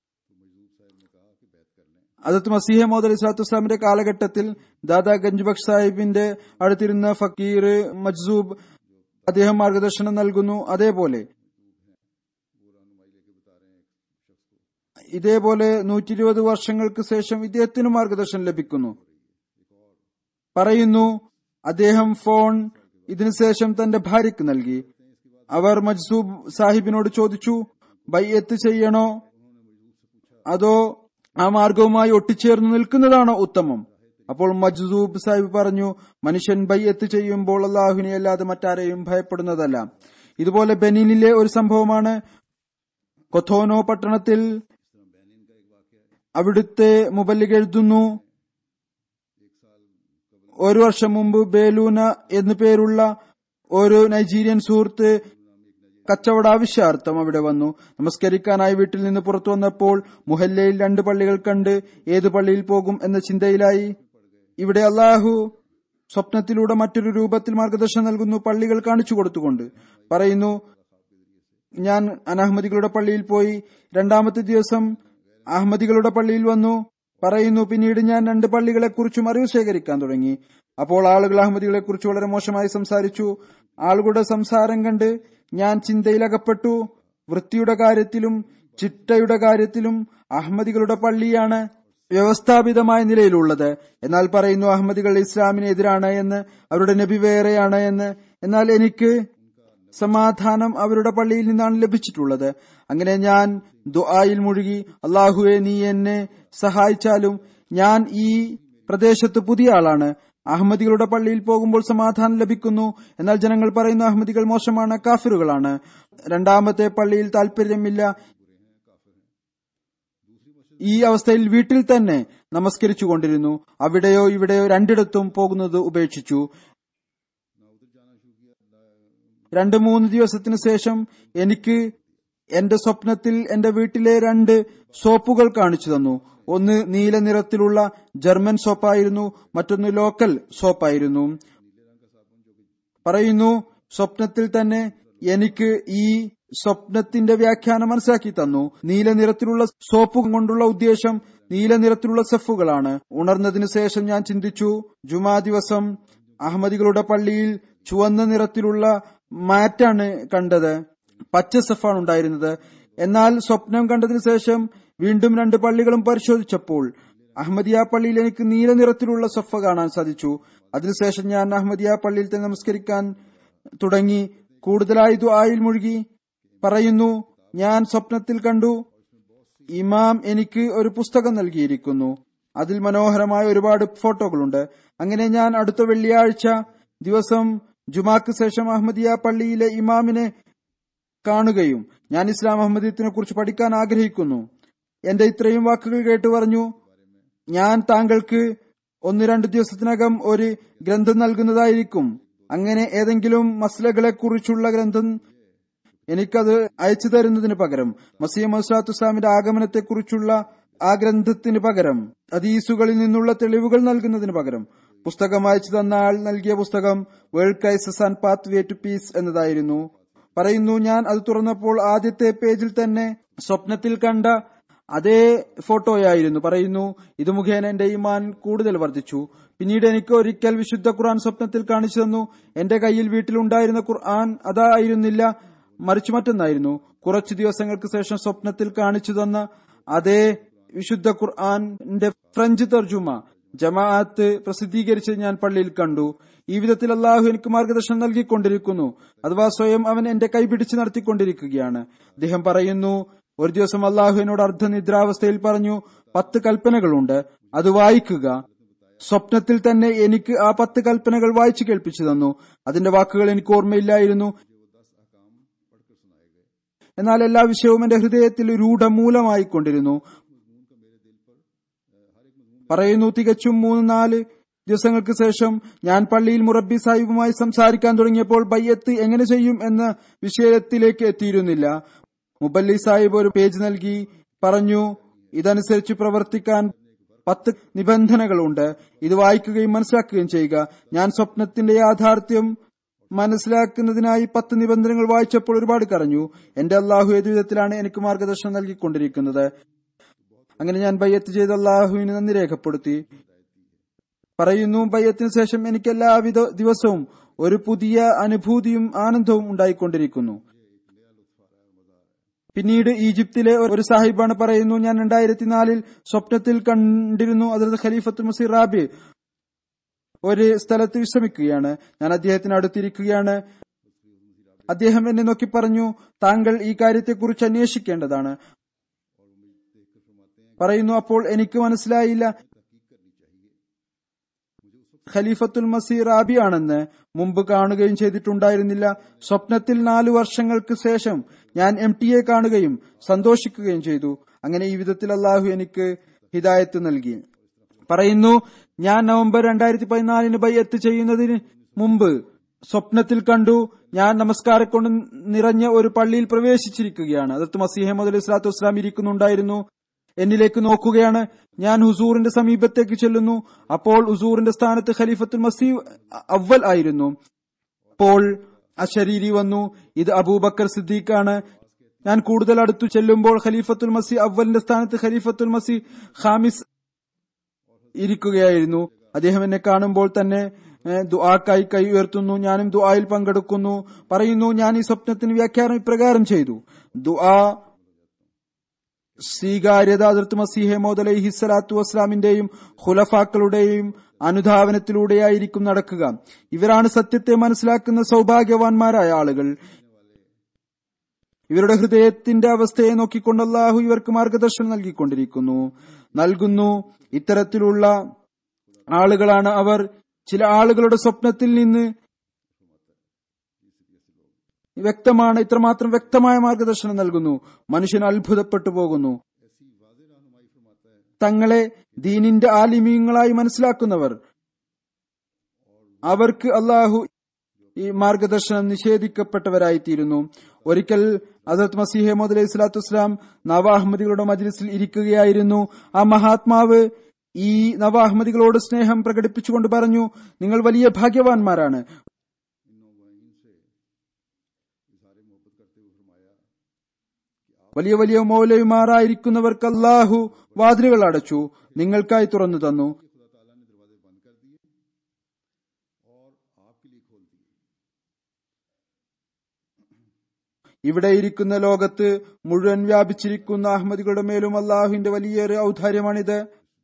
അതത് മസീഹ മോദ് അലി സ്വലാത്തു വസ്ലാമിന്റെ കാലഘട്ടത്തിൽ ദാദാ ഗഞ്ജ്ബഖ് സാഹിബിന്റെ അടുത്തിരുന്ന ഫക്കീർ മജ്സൂബ് അദ്ദേഹം മാർഗദർശനം നൽകുന്നു അതേപോലെ ഇതേപോലെ നൂറ്റി ഇരുപത് വർഷങ്ങൾക്ക് ശേഷം ഇദ്ദേഹത്തിന് മാർഗദർശനം ലഭിക്കുന്നു പറയുന്നു അദ്ദേഹം ഫോൺ ഇതിനുശേഷം തന്റെ ഭാര്യയ്ക്ക് നൽകി അവർ മജ്സൂബ് സാഹിബിനോട് ചോദിച്ചു ബൈയത്ത് ചെയ്യണോ അതോ ആ മാർഗവുമായി ഒട്ടിച്ചേർന്ന് നിൽക്കുന്നതാണോ ഉത്തമം അപ്പോൾ മജ്സൂബ് സാഹിബ് പറഞ്ഞു മനുഷ്യൻ ബൈയത്ത് ചെയ്യുമ്പോൾ അള്ളാഹുവിനെ അല്ലാതെ മറ്റാരെയും ഭയപ്പെടുന്നതല്ല ഇതുപോലെ ബെനിനിലെ ഒരു സംഭവമാണ് കൊഥോനോ പട്ടണത്തിൽ അവിടുത്തെ മുബല്ലിഗ് എഴുതുന്നു ഒരു വർഷം മുമ്പ് ബേലൂന എന്നു പേരുള്ള ഒരു നൈജീരിയൻ സുഹൃത്ത് കച്ചവട ആവശ്യാർത്ഥം അവിടെ വന്നു നമസ്കരിക്കാനായി വീട്ടിൽ നിന്ന് പുറത്തു വന്നപ്പോൾ മുഹല്ലയിൽ രണ്ട് പള്ളികൾ കണ്ട് ഏത് പള്ളിയിൽ പോകും എന്ന ചിന്തയിലായി ഇവിടെ അള്ളാഹു സ്വപ്നത്തിലൂടെ മറ്റൊരു രൂപത്തിൽ മാർഗദർശനം നൽകുന്നു പള്ളികൾ കാണിച്ചു കൊടുത്തുകൊണ്ട് പറയുന്നു ഞാൻ അനഹമ്മദികളുടെ പള്ളിയിൽ പോയി രണ്ടാമത്തെ ദിവസം അഹമ്മദികളുടെ പള്ളിയിൽ വന്നു പറയുന്നു പിന്നീട് ഞാൻ രണ്ട് പള്ളികളെ കുറിച്ചും അറിവ് ശേഖരിക്കാൻ തുടങ്ങി അപ്പോൾ ആളുകൾ അഹമ്മദികളെ കുറിച്ച് വളരെ മോശമായി സംസാരിച്ചു ആളുകളുടെ സംസാരം കണ്ട് ഞാൻ ചിന്തയിലകപ്പെട്ടു വൃത്തിയുടെ കാര്യത്തിലും ചിട്ടയുടെ കാര്യത്തിലും അഹമ്മദികളുടെ പള്ളിയാണ് വ്യവസ്ഥാപിതമായ നിലയിലുള്ളത് എന്നാൽ പറയുന്നു അഹമ്മദികൾ ഇസ്ലാമിന് എതിരാണ് എന്ന് അവരുടെ നബി വേറെയാണ് എന്ന് എന്നാൽ എനിക്ക് സമാധാനം അവരുടെ പള്ളിയിൽ നിന്നാണ് ലഭിച്ചിട്ടുള്ളത് അങ്ങനെ ഞാൻ ദുആയിൽ മുഴുകി അള്ളാഹുവെ നീ എന്നെ സഹായിച്ചാലും ഞാൻ ഈ പ്രദേശത്ത് പുതിയ ആളാണ് അഹമ്മദികളുടെ പള്ളിയിൽ പോകുമ്പോൾ സമാധാനം ലഭിക്കുന്നു എന്നാൽ ജനങ്ങൾ പറയുന്നു അഹമ്മദികൾ മോശമാണ് കാഫിറുകളാണ് രണ്ടാമത്തെ പള്ളിയിൽ താല്പര്യമില്ല ഈ അവസ്ഥയിൽ വീട്ടിൽ തന്നെ നമസ്കരിച്ചു കൊണ്ടിരുന്നു അവിടെയോ ഇവിടെയോ രണ്ടിടത്തും പോകുന്നത് ഉപേക്ഷിച്ചു രണ്ട് മൂന്ന് ദിവസത്തിന് ശേഷം എനിക്ക് എന്റെ സ്വപ്നത്തിൽ എന്റെ വീട്ടിലെ രണ്ട് സോപ്പുകൾ കാണിച്ചു തന്നു ഒന്ന് നീല നിറത്തിലുള്ള ജർമ്മൻ സോപ്പായിരുന്നു മറ്റൊന്ന് ലോക്കൽ സോപ്പായിരുന്നു പറയുന്നു സ്വപ്നത്തിൽ തന്നെ എനിക്ക് ഈ സ്വപ്നത്തിന്റെ വ്യാഖ്യാനം മനസ്സിലാക്കി തന്നു നീല നിറത്തിലുള്ള സോപ്പ് കൊണ്ടുള്ള ഉദ്ദേശം നീല നിറത്തിലുള്ള സെഫുകളാണ് ഉണർന്നതിനു ശേഷം ഞാൻ ചിന്തിച്ചു ജുമാ ദിവസം അഹമ്മദികളുടെ പള്ളിയിൽ ചുവന്ന നിറത്തിലുള്ള മാറ്റാണ് കണ്ടത് പച്ച സെഫാണ് ഉണ്ടായിരുന്നത് എന്നാൽ സ്വപ്നം കണ്ടതിനു ശേഷം വീണ്ടും രണ്ട് പള്ളികളും പരിശോധിച്ചപ്പോൾ അഹമ്മദിയ പള്ളിയിൽ എനിക്ക് നീല നിറത്തിലുള്ള സഫ കാണാൻ സാധിച്ചു അതിനുശേഷം ഞാൻ അഹമ്മദിയ പള്ളിയിൽ തന്നെ നമസ്കരിക്കാൻ തുടങ്ങി കൂടുതലായി ദുആയിൽ മുഴുകി പറയുന്നു ഞാൻ സ്വപ്നത്തിൽ കണ്ടു ഇമാം എനിക്ക് ഒരു പുസ്തകം നൽകിയിരിക്കുന്നു അതിൽ മനോഹരമായ ഒരുപാട് ഫോട്ടോകളുണ്ട് അങ്ങനെ ഞാൻ അടുത്ത വെള്ളിയാഴ്ച ദിവസം ജുമാക്ക് ശേഷം അഹമ്മദിയ പള്ളിയിലെ ഇമാമിനെ കാണുകയും ഞാൻ ഇസ്ലാം അഹമ്മദീയത്തിനെ കുറിച്ച് പഠിക്കാൻ ആഗ്രഹിക്കുന്നു എന്റെ ഇത്രയും വാക്കുകൾ കേട്ട് പറഞ്ഞു ഞാൻ താങ്കൾക്ക് ഒന്ന് രണ്ട് ദിവസത്തിനകം ഒരു ഗ്രന്ഥം നൽകുന്നതായിരിക്കും അങ്ങനെ ഏതെങ്കിലും മസ്ലകളെ കുറിച്ചുള്ള ഗ്രന്ഥം എനിക്കത് അയച്ചു തരുന്നതിന് പകരം മസീം മസ്ലാത്തു ഇസ്ലാമിന്റെ ആഗമനത്തെക്കുറിച്ചുള്ള ആ ഗ്രന്ഥത്തിന് പകരം അദീസുകളിൽ നിന്നുള്ള തെളിവുകൾ നൽകുന്നതിന് പകരം പുസ്തകം അയച്ചു തന്ന ആൾ നൽകിയ പുസ്തകം world crisis and path way to peace എന്നതായിരുന്നു പറയുന്നു ഞാൻ അത് തുറന്നപ്പോൾ ആദ്യത്തെ പേജിൽ തന്നെ സ്വപ്നത്തിൽ കണ്ട അതേ ഫോട്ടോയായിരുന്നു പറയുന്നു ഇത് മുഖേന എന്റെ ഈമാൻ കൂടുതൽ വർദ്ധിച്ചു പിന്നീട് എനിക്ക് ഒരിക്കൽ വിശുദ്ധ ഖുർആൻ സ്വപ്നത്തിൽ കാണിച്ചു തന്നു എന്റെ കയ്യിൽ വീട്ടിലുണ്ടായിരുന്ന ഖുർആൻ അതായിരുന്നില്ല മറിച്ചു മറ്റൊന്നായിരുന്നു കുറച്ചു ദിവസങ്ങൾക്ക് ശേഷം സ്വപ്നത്തിൽ കാണിച്ചു തന്ന അതേ വിശുദ്ധ ഖുർആന്റെ ഫ്രഞ്ച് തർജുമ ജമാഅത്ത് പ്രസിദ്ധീകരിച്ചത് ഞാൻ പള്ളിയിൽ കണ്ടു ഈ വിധത്തിൽ അള്ളാഹു എനിക്ക് മാർഗദർശനം നൽകിക്കൊണ്ടിരിക്കുന്നു അഥവാ സ്വയം അവൻ എന്റെ കൈപിടിച്ച് നടത്തിക്കൊണ്ടിരിക്കുകയാണ് അദ്ദേഹം പറയുന്നു ഒരു ദിവസം അള്ളാഹു എന്നോട് അർദ്ധനിദ്രാവസ്ഥയിൽ പറഞ്ഞു പത്ത് കൽപ്പനകളുണ്ട് അത് വായിക്കുക സ്വപ്നത്തിൽ തന്നെ എനിക്ക് ആ പത്ത് കൽപ്പനകൾ വായിച്ചു കേൾപ്പിച്ചു തന്നു അതിന്റെ വാക്കുകൾ എനിക്ക് ഓർമ്മയില്ലായിരുന്നു എന്നാൽ എല്ലാ വിഷയവും എന്റെ ഹൃദയത്തിൽ രൂഢമൂലമായിക്കൊണ്ടിരുന്നു പറയുന്നു തികച്ചും മൂന്ന് നാല് ദിവസങ്ങൾക്ക് ശേഷം ഞാൻ പള്ളിയിൽ മുറബി സാഹിബുമായി സംസാരിക്കാൻ തുടങ്ങിയപ്പോൾ ബയ്യത്ത് എങ്ങനെ ചെയ്യും എന്ന വിഷയത്തിലേക്ക് എത്തിയിരുന്നില്ല മുബല്ലി സാഹിബ് ഒരു പേജ് നൽകി പറഞ്ഞു ഇതനുസരിച്ച് പ്രവർത്തിക്കാൻ പത്ത് നിബന്ധനകളുണ്ട് ഇത് വായിക്കുകയും മനസ്സിലാക്കുകയും ചെയ്യുക ഞാൻ സ്വപ്നത്തിന്റെ യാഥാർത്ഥ്യം മനസ്സിലാക്കുന്നതിനായി പത്ത് നിബന്ധനകൾ വായിച്ചപ്പോൾ ഒരുപാട് കരഞ്ഞു എന്റെ അള്ളാഹു ഏതു വിധത്തിലാണ് എനിക്ക് മാർഗദർശനം നൽകിക്കൊണ്ടിരിക്കുന്നത് അങ്ങനെ ഞാൻ ബയ്യത്ത് ചെയ്ത് അള്ളാഹുവിന് നന്ദി രേഖപ്പെടുത്തി പറയുന്നു ബയ്യത്തിന് ശേഷം എനിക്ക് എല്ലാവിധ ദിവസവും ഒരു പുതിയ അനുഭൂതിയും ആനന്ദവും ഉണ്ടായിക്കൊണ്ടിരിക്കുന്നു പിന്നീട് ഈജിപ്തിലെ ഒരു സാഹിബാണ് പറയുന്നു ഞാൻ രണ്ടായിരത്തി നാലിൽ സ്വപ്നത്തിൽ കണ്ടിരുന്നു അതിർത്ത് ഖലീഫത്തുൽ മസീർ റാബി ഒരു സ്ഥലത്ത് വിശ്രമിക്കുകയാണ് ഞാൻ അദ്ദേഹത്തിന് അടുത്തിരിക്കുകയാണ് അദ്ദേഹം എന്നെ നോക്കി പറഞ്ഞു താങ്കൾ ഈ കാര്യത്തെക്കുറിച്ച് അന്വേഷിക്കേണ്ടതാണ് പറയുന്നു അപ്പോൾ എനിക്ക് മനസ്സിലായില്ല ഖലീഫത്തുൽ മസീർ റാബി ആണെന്ന് മുമ്പ് കാണുകയും ചെയ്തിട്ടുണ്ടായിരുന്നില്ല സ്വപ്നത്തിൽ നാലു വർഷങ്ങൾക്ക് ശേഷം ഞാൻ എം ടിയെ കാണുകയും സന്തോഷിക്കുകയും ചെയ്തു അങ്ങനെ ഈ വിധത്തിൽ അള്ളാഹു എനിക്ക് ഹിദായത്ത് നൽകി പറയുന്നു ഞാൻ നവംബർ രണ്ടായിരത്തി പതിനാലിന് ബയ്യത്ത് ചെയ്യുന്നതിന് മുമ്പ് സ്വപ്നത്തിൽ കണ്ടു ഞാൻ നമസ്കാരക്കൊണ്ട് നിറഞ്ഞ ഒരു പള്ളിയിൽ പ്രവേശിച്ചിരിക്കുകയാണ് അതത്ത് മസീഹമ്മദ് അലൈഹി സ്വലാത്തു വസ്സലാം ഇരിക്കുന്നുണ്ടായിരുന്നു എന്നിലേക്ക് നോക്കുകയാണ് ഞാൻ ഹുസൂറിന്റെ സമീപത്തേക്ക് ചെല്ലുന്നു അപ്പോൾ ഹുസൂറിന്റെ സ്ഥാനത്ത് ഖലീഫത്തുൽ മസീഹ് അവൽ ആയിരുന്നു അപ്പോൾ അശരീരി വന്നു ഇത് അബൂബക്കർ സിദ്ദീഖാണ് ഞാൻ കൂടുതൽ അടുത്തു ചെല്ലുമ്പോൾ ഖലീഫത്തുൽ മസി അവലിന്റെ സ്ഥാനത്ത് ഖലീഫത്തുൽ മസി ഖാമിസ് ഇരിക്കുകയായിരുന്നു അദ്ദേഹം എന്നെ കാണുമ്പോൾ തന്നെ ഏഹ്, ദുആക്കായി കൈ ഉയർത്തുന്നു ഞാനും ദുആയിൽ പങ്കെടുക്കുന്നു പറയുന്നു ഞാൻ ഈ സ്വപ്നത്തിന് വ്യാഖ്യാനം ഇപ്രകാരം ചെയ്തു ദുആ സ്വീകാര്യത അതിർത്ത് മസീഹെ മോദ് അലൈഹി സ്വലാത്തു വസ്ലാമിന്റെയും ഖുലഫാക്കളുടെയും അനുധാവനത്തിലൂടെയായിരിക്കും നടക്കുക ഇവരാണ് സത്യത്തെ മനസ്സിലാക്കുന്ന സൗഭാഗ്യവാന്മാരായ ആളുകൾ ഇവരുടെ ഹൃദയത്തിന്റെ അവസ്ഥയെ നോക്കിക്കൊണ്ട് അള്ളാഹു ഇവർക്ക് മാർഗദർശനം നൽകിക്കൊണ്ടിരിക്കുന്നു നൽകുന്നു ഇത്തരത്തിലുള്ള ആളുകളാണ് അവർ ചില ആളുകളുടെ സ്വപ്നത്തിൽ നിന്ന് വ്യക്തമാണ് ഇത്രമാത്രം വ്യക്തമായ മാർഗദർശനം നൽകുന്നു മനുഷ്യൻ അത്ഭുതപ്പെട്ടു പോകുന്നു തങ്ങളെ ദീനിന്റെ ആലിമീങ്ങളായി മനസ്സിലാക്കുന്നവർ അവർക്ക് അള്ളാഹു ഈ മാർഗദർശനം നിഷേധിക്കപ്പെട്ടവരായിത്തീരുന്നു ഒരിക്കൽ അസത്ത് മസീഹെ മോദ് അലൈഹി സ്വലാത്തു വസ്സലാം നവാഹ്മദികളുടെ മജ്ലിസിൽ ഇരിക്കുകയായിരുന്നു ആ മഹാത്മാവ് ഈ നവാഹ്മദികളോട് സ്നേഹം പ്രകടിപ്പിച്ചുകൊണ്ട് പറഞ്ഞു നിങ്ങൾ വലിയ ഭാഗ്യവാന്മാരാണ് വലിയ വലിയ മൗലവിമാരായിരിക്കുന്നവർക്ക് അല്ലാഹു വാതിലുകൾ അടച്ചു നിങ്ങൾക്കായി തുറന്നു തന്നു ഇവിടെ ഇരിക്കുന്ന ലോകത്ത് മുഴുവൻ വ്യാപിച്ചിരിക്കുന്ന അഹമ്മദികളുടെ മേലും അള്ളാഹുവിന്റെ വലിയൊരു ഔദാര്യമാണിത്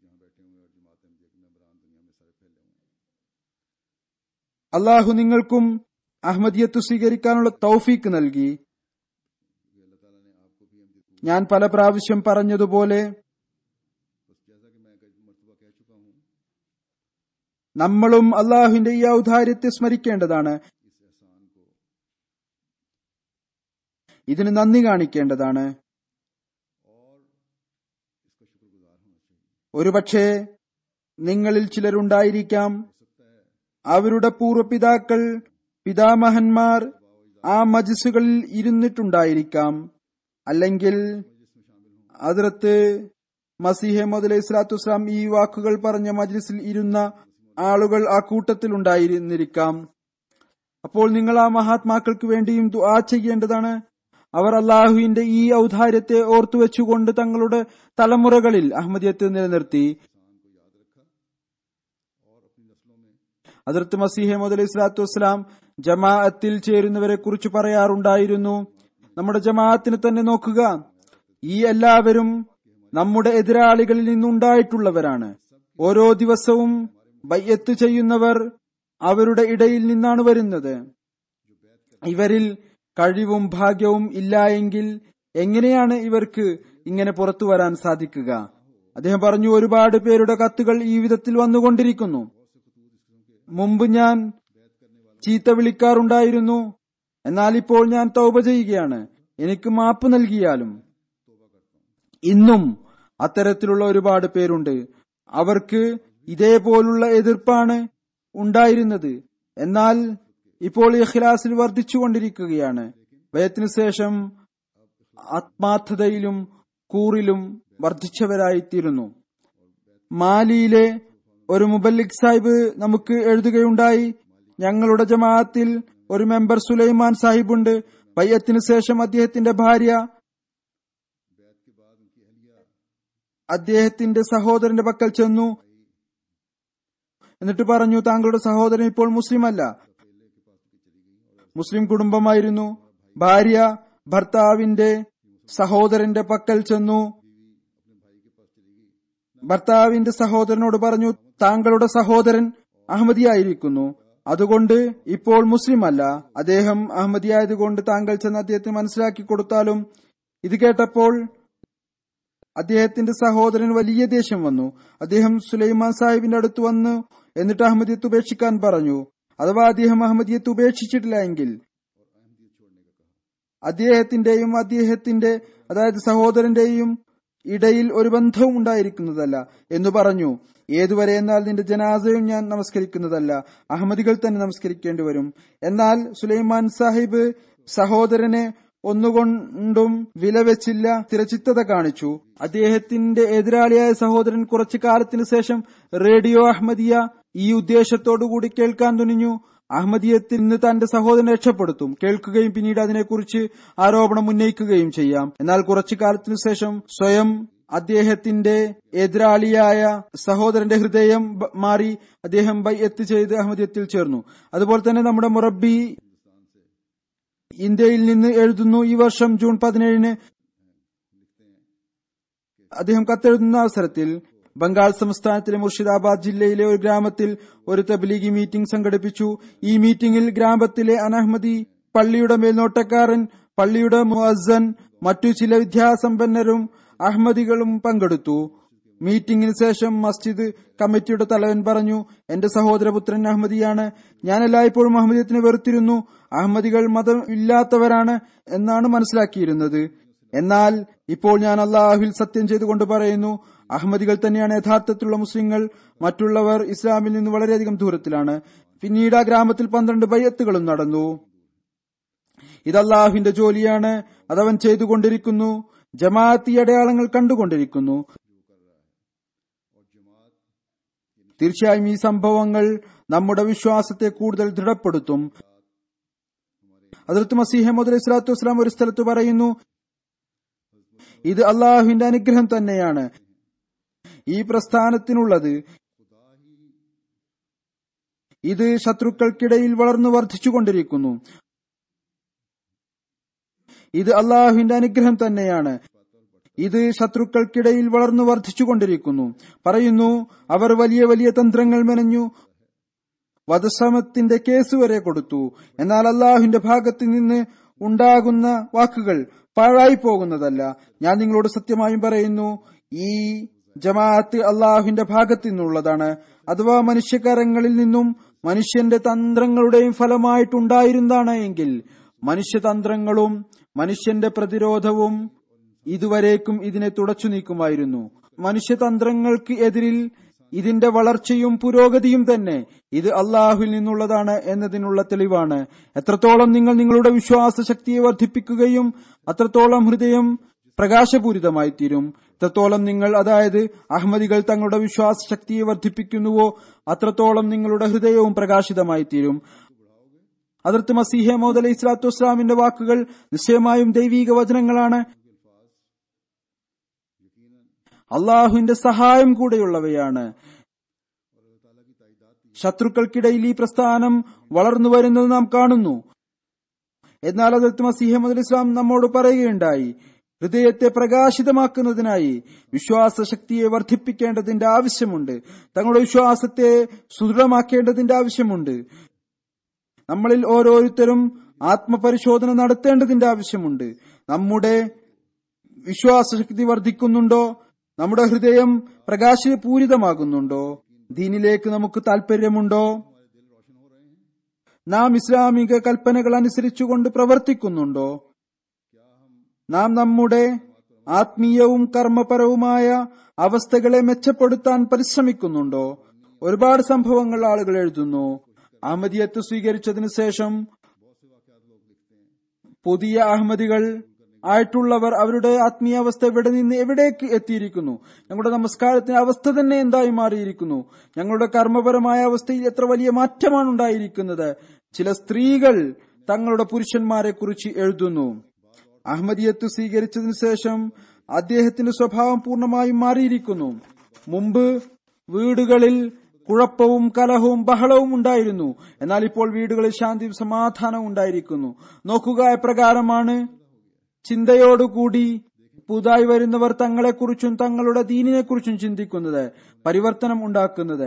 അള്ളാഹു നിങ്ങൾക്കും അഹമ്മദിയത്ത് സ്വീകരിക്കാനുള്ള തൗഫീക്ക് നൽകി ഞാൻ പല പ്രാവശ്യം പറഞ്ഞതുപോലെ നമ്മളും അള്ളാഹുവിന്റെ ഈ ഔദാര്യത്തെ സ്മരിക്കേണ്ടതാണ് ഇതിന് നന്ദി കാണിക്കേണ്ടതാണ് ഒരുപക്ഷെ നിങ്ങളിൽ ചിലരുണ്ടായിരിക്കാം അവരുടെ പൂർവ്വപിതാക്കൾ പിതാമഹന്മാർ ആ മജിസുകളിൽ ഇരുന്നിട്ടുണ്ടായിരിക്കാം അല്ലെങ്കിൽ അതിർത്ത് മസീഹെ മുതലേ ഇസ്ലാത്തു വസ്ലാം ഈ വാക്കുകൾ പറഞ്ഞ മജ്ലിസിൽ ഇരുന്ന ആളുകൾ ആ കൂട്ടത്തിൽ ഉണ്ടായിരുന്നിരിക്കാം അപ്പോൾ നിങ്ങൾ ആ മഹാത്മാക്കൾക്ക് വേണ്ടിയും ദുആ ചെയ്യേണ്ടതാണ് അവർ അള്ളാഹുവിന്റെ ഈ ഔദാര്യത്തെ ഓർത്തുവെച്ചുകൊണ്ട് തങ്ങളുടെ തലമുറകളിൽ അഹമ്മദിയത്ത് നിലനിർത്തി അതിർത്ത് മസീഹെ മുതലേ ഇസ്ലാത്തു വസ്സലാം ജമാഅത്തിൽ ചേരുന്നവരെ കുറിച്ച് പറയാറുണ്ടായിരുന്നു നമ്മുടെ ജമാഅത്തിനെ തന്നെ നോക്കുക ഈ എല്ലാവരും നമ്മുടെ എതിരാളികളിൽ നിന്നുണ്ടായിട്ടുള്ളവരാണ് ഓരോ ദിവസവും ബയ്യത്ത് ചെയ്യുന്നവർ അവരുടെ ഇടയിൽ നിന്നാണ് വരുന്നത് ഇവരിൽ കഴിവും ഭാഗ്യവും ഇല്ല എങ്കിൽ എങ്ങനെയാണ് ഇവർക്ക് ഇങ്ങനെ പുറത്തു വരാൻ സാധിക്കുക അദ്ദേഹം പറഞ്ഞു ഒരുപാട് പേരുടെ കത്തുകൾ ഈ വിധത്തിൽ വന്നുകൊണ്ടിരിക്കുന്നു മുമ്പ് ഞാൻ ചീത്ത വിളിക്കാറുണ്ടായിരുന്നു എന്നാൽ ഇപ്പോൾ ഞാൻ തൗബ ചെയ്യുകയാണ് എനിക്ക് മാപ്പ് നൽകിയാലും ഇന്നും അത്തരത്തിലുള്ള ഒരുപാട് പേരുണ്ട് അവർക്ക് ഇതേപോലുള്ള എതിർപ്പാണ് ഉണ്ടായിരുന്നത് എന്നാൽ ഇപ്പോൾ ഇഖ്ലാസിൽ വർദ്ധിച്ചുകൊണ്ടിരിക്കുകയാണ് വയത്തിനു ശേഷം ആത്മാർത്ഥതയിലും കൂറിലും വർദ്ധിച്ചവരായിത്തീരുന്നു മാലിയിലെ ഒരു മുബല്ലിക് സാഹിബ് നമുക്ക് എഴുതുകയുണ്ടായി ഞങ്ങളുടെ ജമാഅത്തിൽ ഒരു മെമ്പർ സുലൈമാൻ സാഹിബുണ്ട് വയ്യത്തിനു ശേഷം അദ്ദേഹത്തിന്റെ ഭാര്യ അദ്ദേഹത്തിന്റെ സഹോദരന്റെ പക്കൽ ചെന്നു എന്നിട്ട് പറഞ്ഞു താങ്കളുടെ സഹോദരൻ ഇപ്പോൾ മുസ്ലിം അല്ല മുസ്ലിം കുടുംബമായിരുന്നു ഭാര്യ ഭർത്താവിന്റെ സഹോദരന്റെ പക്കൽ ചെന്നു ഭർത്താവിന്റെ സഹോദരനോട് പറഞ്ഞു താങ്കളുടെ സഹോദരൻ അഹമ്മദിയായിരിക്കുന്നു അതുകൊണ്ട് ഇപ്പോൾ മുസ്ലിം അല്ല അദ്ദേഹം അഹമ്മദിയായതുകൊണ്ട് താങ്കൾ ചെന്ന് അദ്ദേഹത്തിന് മനസ്സിലാക്കി കൊടുത്താലും ഇത് കേട്ടപ്പോൾ അദ്ദേഹത്തിന്റെ സഹോദരൻ വലിയ ദേഷ്യം വന്നു അദ്ദേഹം സുലൈമാൻ സാഹിബിന്റെ അടുത്ത് വന്നു എന്നിട്ട് അഹമ്മദിയത്ത് ഉപേക്ഷിക്കാൻ പറഞ്ഞു അഥവാ അദ്ദേഹം അഹമ്മദിയത്ത് ഉപേക്ഷിച്ചിട്ടില്ല എങ്കിൽ അദ്ദേഹത്തിന്റെയും അദ്ദേഹത്തിന്റെ അതായത് സഹോദരന്റെയും ഇടയിൽ ഒരു ബന്ധവും ഉണ്ടായിരിക്കുന്നതല്ല എന്ന് പറഞ്ഞു ഏതുവരെ എന്നാൽ നിന്റെ ജനാസയും ഞാൻ നമസ്കരിക്കുന്നതല്ല അഹമ്മദികൾ തന്നെ നമസ്കരിക്കേണ്ടി വരും എന്നാൽ സുലൈമാൻ സാഹിബ് സഹോദരനെ ഒന്നുകൊണ്ടും വില വെച്ചില്ല സ്ഥിരചിത്തത കാണിച്ചു അദ്ദേഹത്തിന്റെ എതിരാളിയായ സഹോദരൻ കുറച്ചു കാലത്തിനു ശേഷം റേഡിയോ അഹമ്മദിയ ഈ ഉദ്ദേശത്തോടുകൂടി കേൾക്കാൻ തുനിഞ്ഞു അഹമ്മദിയത്തിൽ നിന്ന് തന്റെ സഹോദരനെ രക്ഷപ്പെടുത്തും കേൾക്കുകയും പിന്നീട് അതിനെക്കുറിച്ച് ആരോപണം ഉന്നയിക്കുകയും ചെയ്യാം എന്നാൽ കുറച്ചു കാലത്തിനു ശേഷം സ്വയം അദ്ദേഹത്തിന്റെ എതിരാളിയായ സഹോദരന്റെ ഹൃദയം ബ- മാറി അദ്ദേഹം ബൈഅത്ത് ചെയ്ത് അഹമ്മദിയത്തിൽ ചേർന്നു അതുപോലെ തന്നെ നമ്മുടെ മുറബി ഇന്ത്യയിൽ നിന്ന് എഴുതുന്നു ഈ വർഷം ജൂൺ പതിനേഴിന് അദ്ദേഹം കത്തെഴുതുന്ന അവസരത്തിൽ ബംഗാൾ സംസ്ഥാനത്തിലെ മുർഷിദാബാദ് ജില്ലയിലെ ഒരു ഗ്രാമത്തിൽ ഒരു തബ്ലീഗി മീറ്റിംഗ് സംഘടിപ്പിച്ചു ഈ മീറ്റിംഗിൽ ഗ്രാമത്തിലെ അനഹമ്മദി പള്ളിയുടെ മേൽനോട്ടക്കാരൻ പള്ളിയുടെ മുഅസ്സൻ മറ്റു ചില വിദ്യാസമ്പന്നരും അഹമ്മദികളും പങ്കെടുത്തു മീറ്റിംഗിന് ശേഷം മസ്ജിദ് കമ്മിറ്റിയുടെ തലവൻ പറഞ്ഞു എന്റെ സഹോദരപുത്രൻ അഹമ്മദിയാണ് ഞാൻ എല്ലായ്പ്പോഴും അഹമ്മദിയത്തിനെ വെറുത്തിരുന്നു അഹമ്മദികൾ മതം ഇല്ലാത്തവരാണ് എന്നാണ് മനസ്സിലാക്കിയിരുന്നത് എന്നാൽ ഇപ്പോൾ ഞാൻ അള്ളാഹുവിൽ സത്യം ചെയ്തുകൊണ്ട് പറയുന്നു അഹമ്മദികൾ തന്നെയാണ് യഥാർത്ഥത്തിലുള്ള മുസ്ലിങ്ങൾ മറ്റുള്ളവർ ഇസ്ലാമിൽ നിന്ന് വളരെയധികം ദൂരത്തിലാണ് പിന്നീട് ആ ഗ്രാമത്തിൽ പന്ത്രണ്ട് ബയ്യത്തുകളും നടന്നു ഇത് അള്ളാഹുവിന്റെ ജോലിയാണ് അതവൻ ചെയ്തുകൊണ്ടിരിക്കുന്നു ജമാഅത്തി അടയാളങ്ങൾ കണ്ടുകൊണ്ടിരിക്കുന്നു തീർച്ചയായും ഈ സംഭവങ്ങൾ നമ്മുടെ വിശ്വാസത്തെ കൂടുതൽ ദൃഢപ്പെടുത്തും അതിർത്ത് മസീഹമ്മദ് അലൈഹി സ്വലാത്തു വസ്സലാം ഒരു സ്ഥലത്ത് പറയുന്നു ഇത് അള്ളാഹുവിന്റെ അനുഗ്രഹം തന്നെയാണ് ഈ പ്രസ്ഥാനത്തിനുള്ളത് ഇത് ശത്രുക്കൾക്കിടയിൽ വളർന്നു വർദ്ധിച്ചുകൊണ്ടിരിക്കുന്നു ഇത് അള്ളാഹുവിന്റെ അനുഗ്രഹം തന്നെയാണ് ഇത് ശത്രുക്കൾക്കിടയിൽ വളർന്നു വർദ്ധിച്ചുകൊണ്ടിരിക്കുന്നു പറയുന്നു അവർ വലിയ വലിയ തന്ത്രങ്ങൾ മെനഞ്ഞു വധശ്രമത്തിന്റെ കേസ് വരെ കൊടുത്തു എന്നാൽ അള്ളാഹുവിന്റെ ഭാഗത്ത് നിന്ന് ഉണ്ടാകുന്ന വാക്കുകൾ പാഴായി പോകുന്നതല്ല ഞാൻ നിങ്ങളോട് സത്യമായും പറയുന്നു ഈ ജമാഅത്ത് അള്ളാഹുവിന്റെ ഭാഗത്തു നിന്നുള്ളതാണ് അഥവാ മനുഷ്യകരങ്ങളിൽ നിന്നും മനുഷ്യന്റെ തന്ത്രങ്ങളുടെയും ഫലമായിട്ടുണ്ടായിരുന്നതാണ് എങ്കിൽ മനുഷ്യതന്ത്രങ്ങളും മനുഷ്യന്റെ പ്രതിരോധവും ഇതുവരേക്കും ഇതിനെ തുടച്ചു നീക്കുമായിരുന്നു മനുഷ്യതന്ത്രങ്ങൾക്ക് എതിരിൽ ഇതിന്റെ വളർച്ചയും പുരോഗതിയും തന്നെ ഇത് അള്ളാഹുവിൽ നിന്നുള്ളതാണ് എന്നതിനുള്ള തെളിവാണ് എത്രത്തോളം നിങ്ങൾ നിങ്ങളുടെ വിശ്വാസ ശക്തിയെ വർദ്ധിപ്പിക്കുകയും അത്രത്തോളം ഹൃദയം പ്രകാശപൂരിതമായി തീരും എത്രത്തോളം നിങ്ങൾ അതായത് അഹമ്മദികൾ തങ്ങളുടെ വിശ്വാസ ശക്തിയെ വർദ്ധിപ്പിക്കുന്നുവോ അത്രത്തോളം നിങ്ങളുടെ ഹൃദയവും പ്രകാശിതമായി തീരും അതിർത്ത് മസീഹ മോദ് അലൈഹി സ്വലാത്തു വസ്സലാമിന്റെ വാക്കുകൾ നിശ്ചയമായും ദൈവീക വചനങ്ങളാണ് അള്ളാഹുവിന്റെ സഹായം കൂടെയുള്ളവയാണ് ശത്രുക്കൾക്കിടയിൽ ഈ പ്രസ്ഥാനം വളർന്നു വരുന്നത് നാം കാണുന്നു എന്നാൽ അതിർത്ത് മസീഹമ്മദ് ഇസ്ലാം നമ്മോട് പറയുകയുണ്ടായി ഹൃദയത്തെ പ്രകാശിതമാക്കുന്നതിനായി വിശ്വാസ ശക്തിയെ വർദ്ധിപ്പിക്കേണ്ടതിന്റെ ആവശ്യമുണ്ട് തങ്ങളുടെ വിശ്വാസത്തെ സുദൃഢമാക്കേണ്ടതിന്റെ ആവശ്യമുണ്ട് നമ്മളിൽ ഓരോരുത്തരും ആത്മപരിശോധന നടത്തേണ്ടതിന്റെ ആവശ്യമുണ്ട് നമ്മുടെ വിശ്വാസശക്തി വർദ്ധിക്കുന്നുണ്ടോ നമ്മുടെ ഹൃദയം പ്രകാശപൂരിതമാകുന്നുണ്ടോ ദീനിലേക്ക് നമുക്ക് താല്പര്യമുണ്ടോ നാം ഇസ്ലാമിക കൽപ്പനകൾ അനുസരിച്ചുകൊണ്ട് പ്രവർത്തിക്കുന്നുണ്ടോ നാം നമ്മുടെ ആത്മീയവും കർമ്മപരവുമായ അവസ്ഥകളെ മെച്ചപ്പെടുത്താൻ പരിശ്രമിക്കുന്നുണ്ടോ ഒരുപാട് സംഭവങ്ങൾ ആളുകൾ എഴുതുന്നു അഹമ്മദിയത്ത് സ്വീകരിച്ചതിനു ശേഷം പുതിയ അഹമ്മദികൾ ആയിട്ടുള്ളവർ അവരുടെ ആത്മീയ അവസ്ഥ എവിടെ നിന്ന് എവിടേക്ക് എത്തിയിരിക്കുന്നു ഞങ്ങളുടെ നമസ്കാരത്തിന്റെ അവസ്ഥ തന്നെ എന്തായി മാറിയിരിക്കുന്നു ഞങ്ങളുടെ കർമ്മപരമായ അവസ്ഥയിൽ എത്ര വലിയ മാറ്റമാണ് ഉണ്ടായിരിക്കുന്നത് ചില സ്ത്രീകൾ തങ്ങളുടെ പുരുഷന്മാരെ കുറിച്ച് എഴുതുന്നു അഹമ്മദിയത്ത് സ്വീകരിച്ചതിനു ശേഷം അദ്ദേഹത്തിന്റെ സ്വഭാവം പൂർണ്ണമായും മാറിയിരിക്കുന്നു മുമ്പ് വീടുകളിൽ കുഴപ്പവും കലഹവും ബഹളവും ഉണ്ടായിരുന്നു എന്നാൽ ഇപ്പോൾ വീടുകളിൽ ശാന്തിയും സമാധാനവും ഉണ്ടായിരിക്കുന്നു നോക്കുക എപ്രകാരമാണ് ചിന്തയോടുകൂടി പുതുതായി വരുന്നവർ തങ്ങളെക്കുറിച്ചും തങ്ങളുടെ ദീനിനെക്കുറിച്ചും ചിന്തിക്കുന്നത് പരിവർത്തനം ഉണ്ടാക്കുന്നത്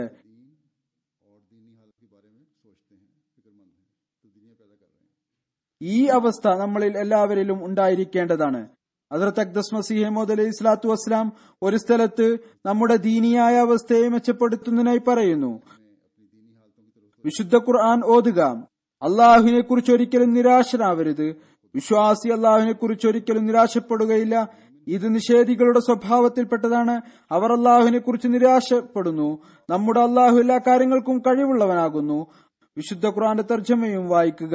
ഈ അവസ്ഥ നമ്മളിൽ എല്ലാവരിലും ഉണ്ടായിരിക്കേണ്ടതാണ് ഹസ്രത്ത് അക്ദസ് മസീഹമോദ് അലൈഹി സ്വലാത്തു വസ്സലാം ഒരു സ്ഥലത്ത് നമ്മുടെ ദീനിയായ അവസ്ഥയെ മെച്ചപ്പെടുത്തുന്നതിനായി പറയുന്നു വിശുദ്ധ ഖുർആൻ ഓതുക അള്ളാഹുവിനെ കുറിച്ച് ഒരിക്കലും നിരാശനാവരുത് വിശ്വാസി അള്ളാഹുവിനെ കുറിച്ച് ഒരിക്കലും നിരാശപ്പെടുകയില്ല ഇത് നിഷേധികളുടെ സ്വഭാവത്തിൽപ്പെട്ടതാണ് അവർ അള്ളാഹുവിനെ കുറിച്ച് നിരാശപ്പെടുന്നു നമ്മുടെ അള്ളാഹു എല്ലാ കാര്യങ്ങൾക്കും കഴിവുള്ളവനാകുന്നു വിശുദ്ധ ഖുർആന്റെ തർജ്ജമയും വായിക്കുക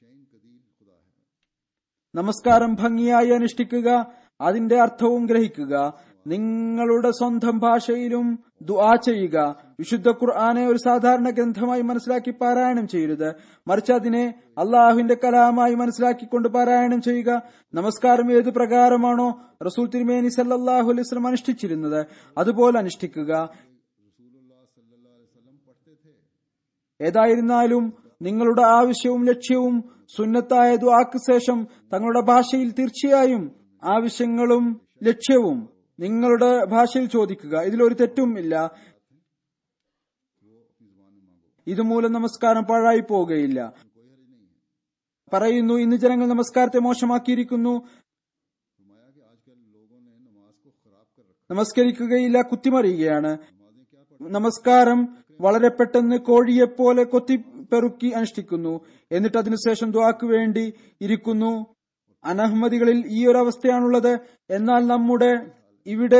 നമസ്കാരം ഭംഗിയായി അനുഷ്ഠിക്കുക അതിന്റെ അർത്ഥവും ഗ്രഹിക്കുക നിങ്ങളുടെ സ്വന്തം ഭാഷയിലും ദുആ ചെയ്യുക വിശുദ്ധ ഖുർആനെ ഒരു സാധാരണ ഗ്രന്ഥമായി മനസ്സിലാക്കി പാരായണം ചെയ്യരുത് മറിച്ച് അതിനെ അള്ളാഹുവിന്റെ കലാമായി മനസ്സിലാക്കിക്കൊണ്ട് പാരായണം ചെയ്യുക നമസ്കാരം ഏത് പ്രകാരമാണോ റസൂൽ തിരുമേനി സല്ലാഹു അലൈഹി സ്വലം അനുഷ്ഠിച്ചിരുന്നത് അതുപോലെ അനുഷ്ഠിക്കുക ഏതായിരുന്നാലും നിങ്ങളുടെ ആവശ്യവും ലക്ഷ്യവും സുന്നത്തായ ദുആക്ക് ശേഷം തങ്ങളുടെ ഭാഷയിൽ തീർച്ചയായും ആവശ്യങ്ങളും ലക്ഷ്യവും നിങ്ങളുടെ ഭാഷയിൽ ചോദിക്കുക ഇതിലൊരു തെറ്റും ഇല്ല ഇതുമൂലം നമസ്കാരം പാഴായി പോവുകയില്ല പറയുന്നു ഇന്ന് ജനങ്ങൾ നമസ്കാരത്തെ മോശമാക്കിയിരിക്കുന്നു നമസ്കരിക്കുകയില്ല കുത്തിമറിയുകയാണ് നമസ്കാരം വളരെ പെട്ടെന്ന് കോഴിയെപ്പോലെ കൊത്തിപ്പെറുക്കി അനുഷ്ഠിക്കുന്നു എന്നിട്ട് അതിനുശേഷം ദ്വാക്ക് വേണ്ടി ഇരിക്കുന്നു അനഹമ്മദികളിൽ ഈ ഒരു അവസ്ഥയാണുള്ളത് എന്നാൽ നമ്മുടെ ഇവിടെ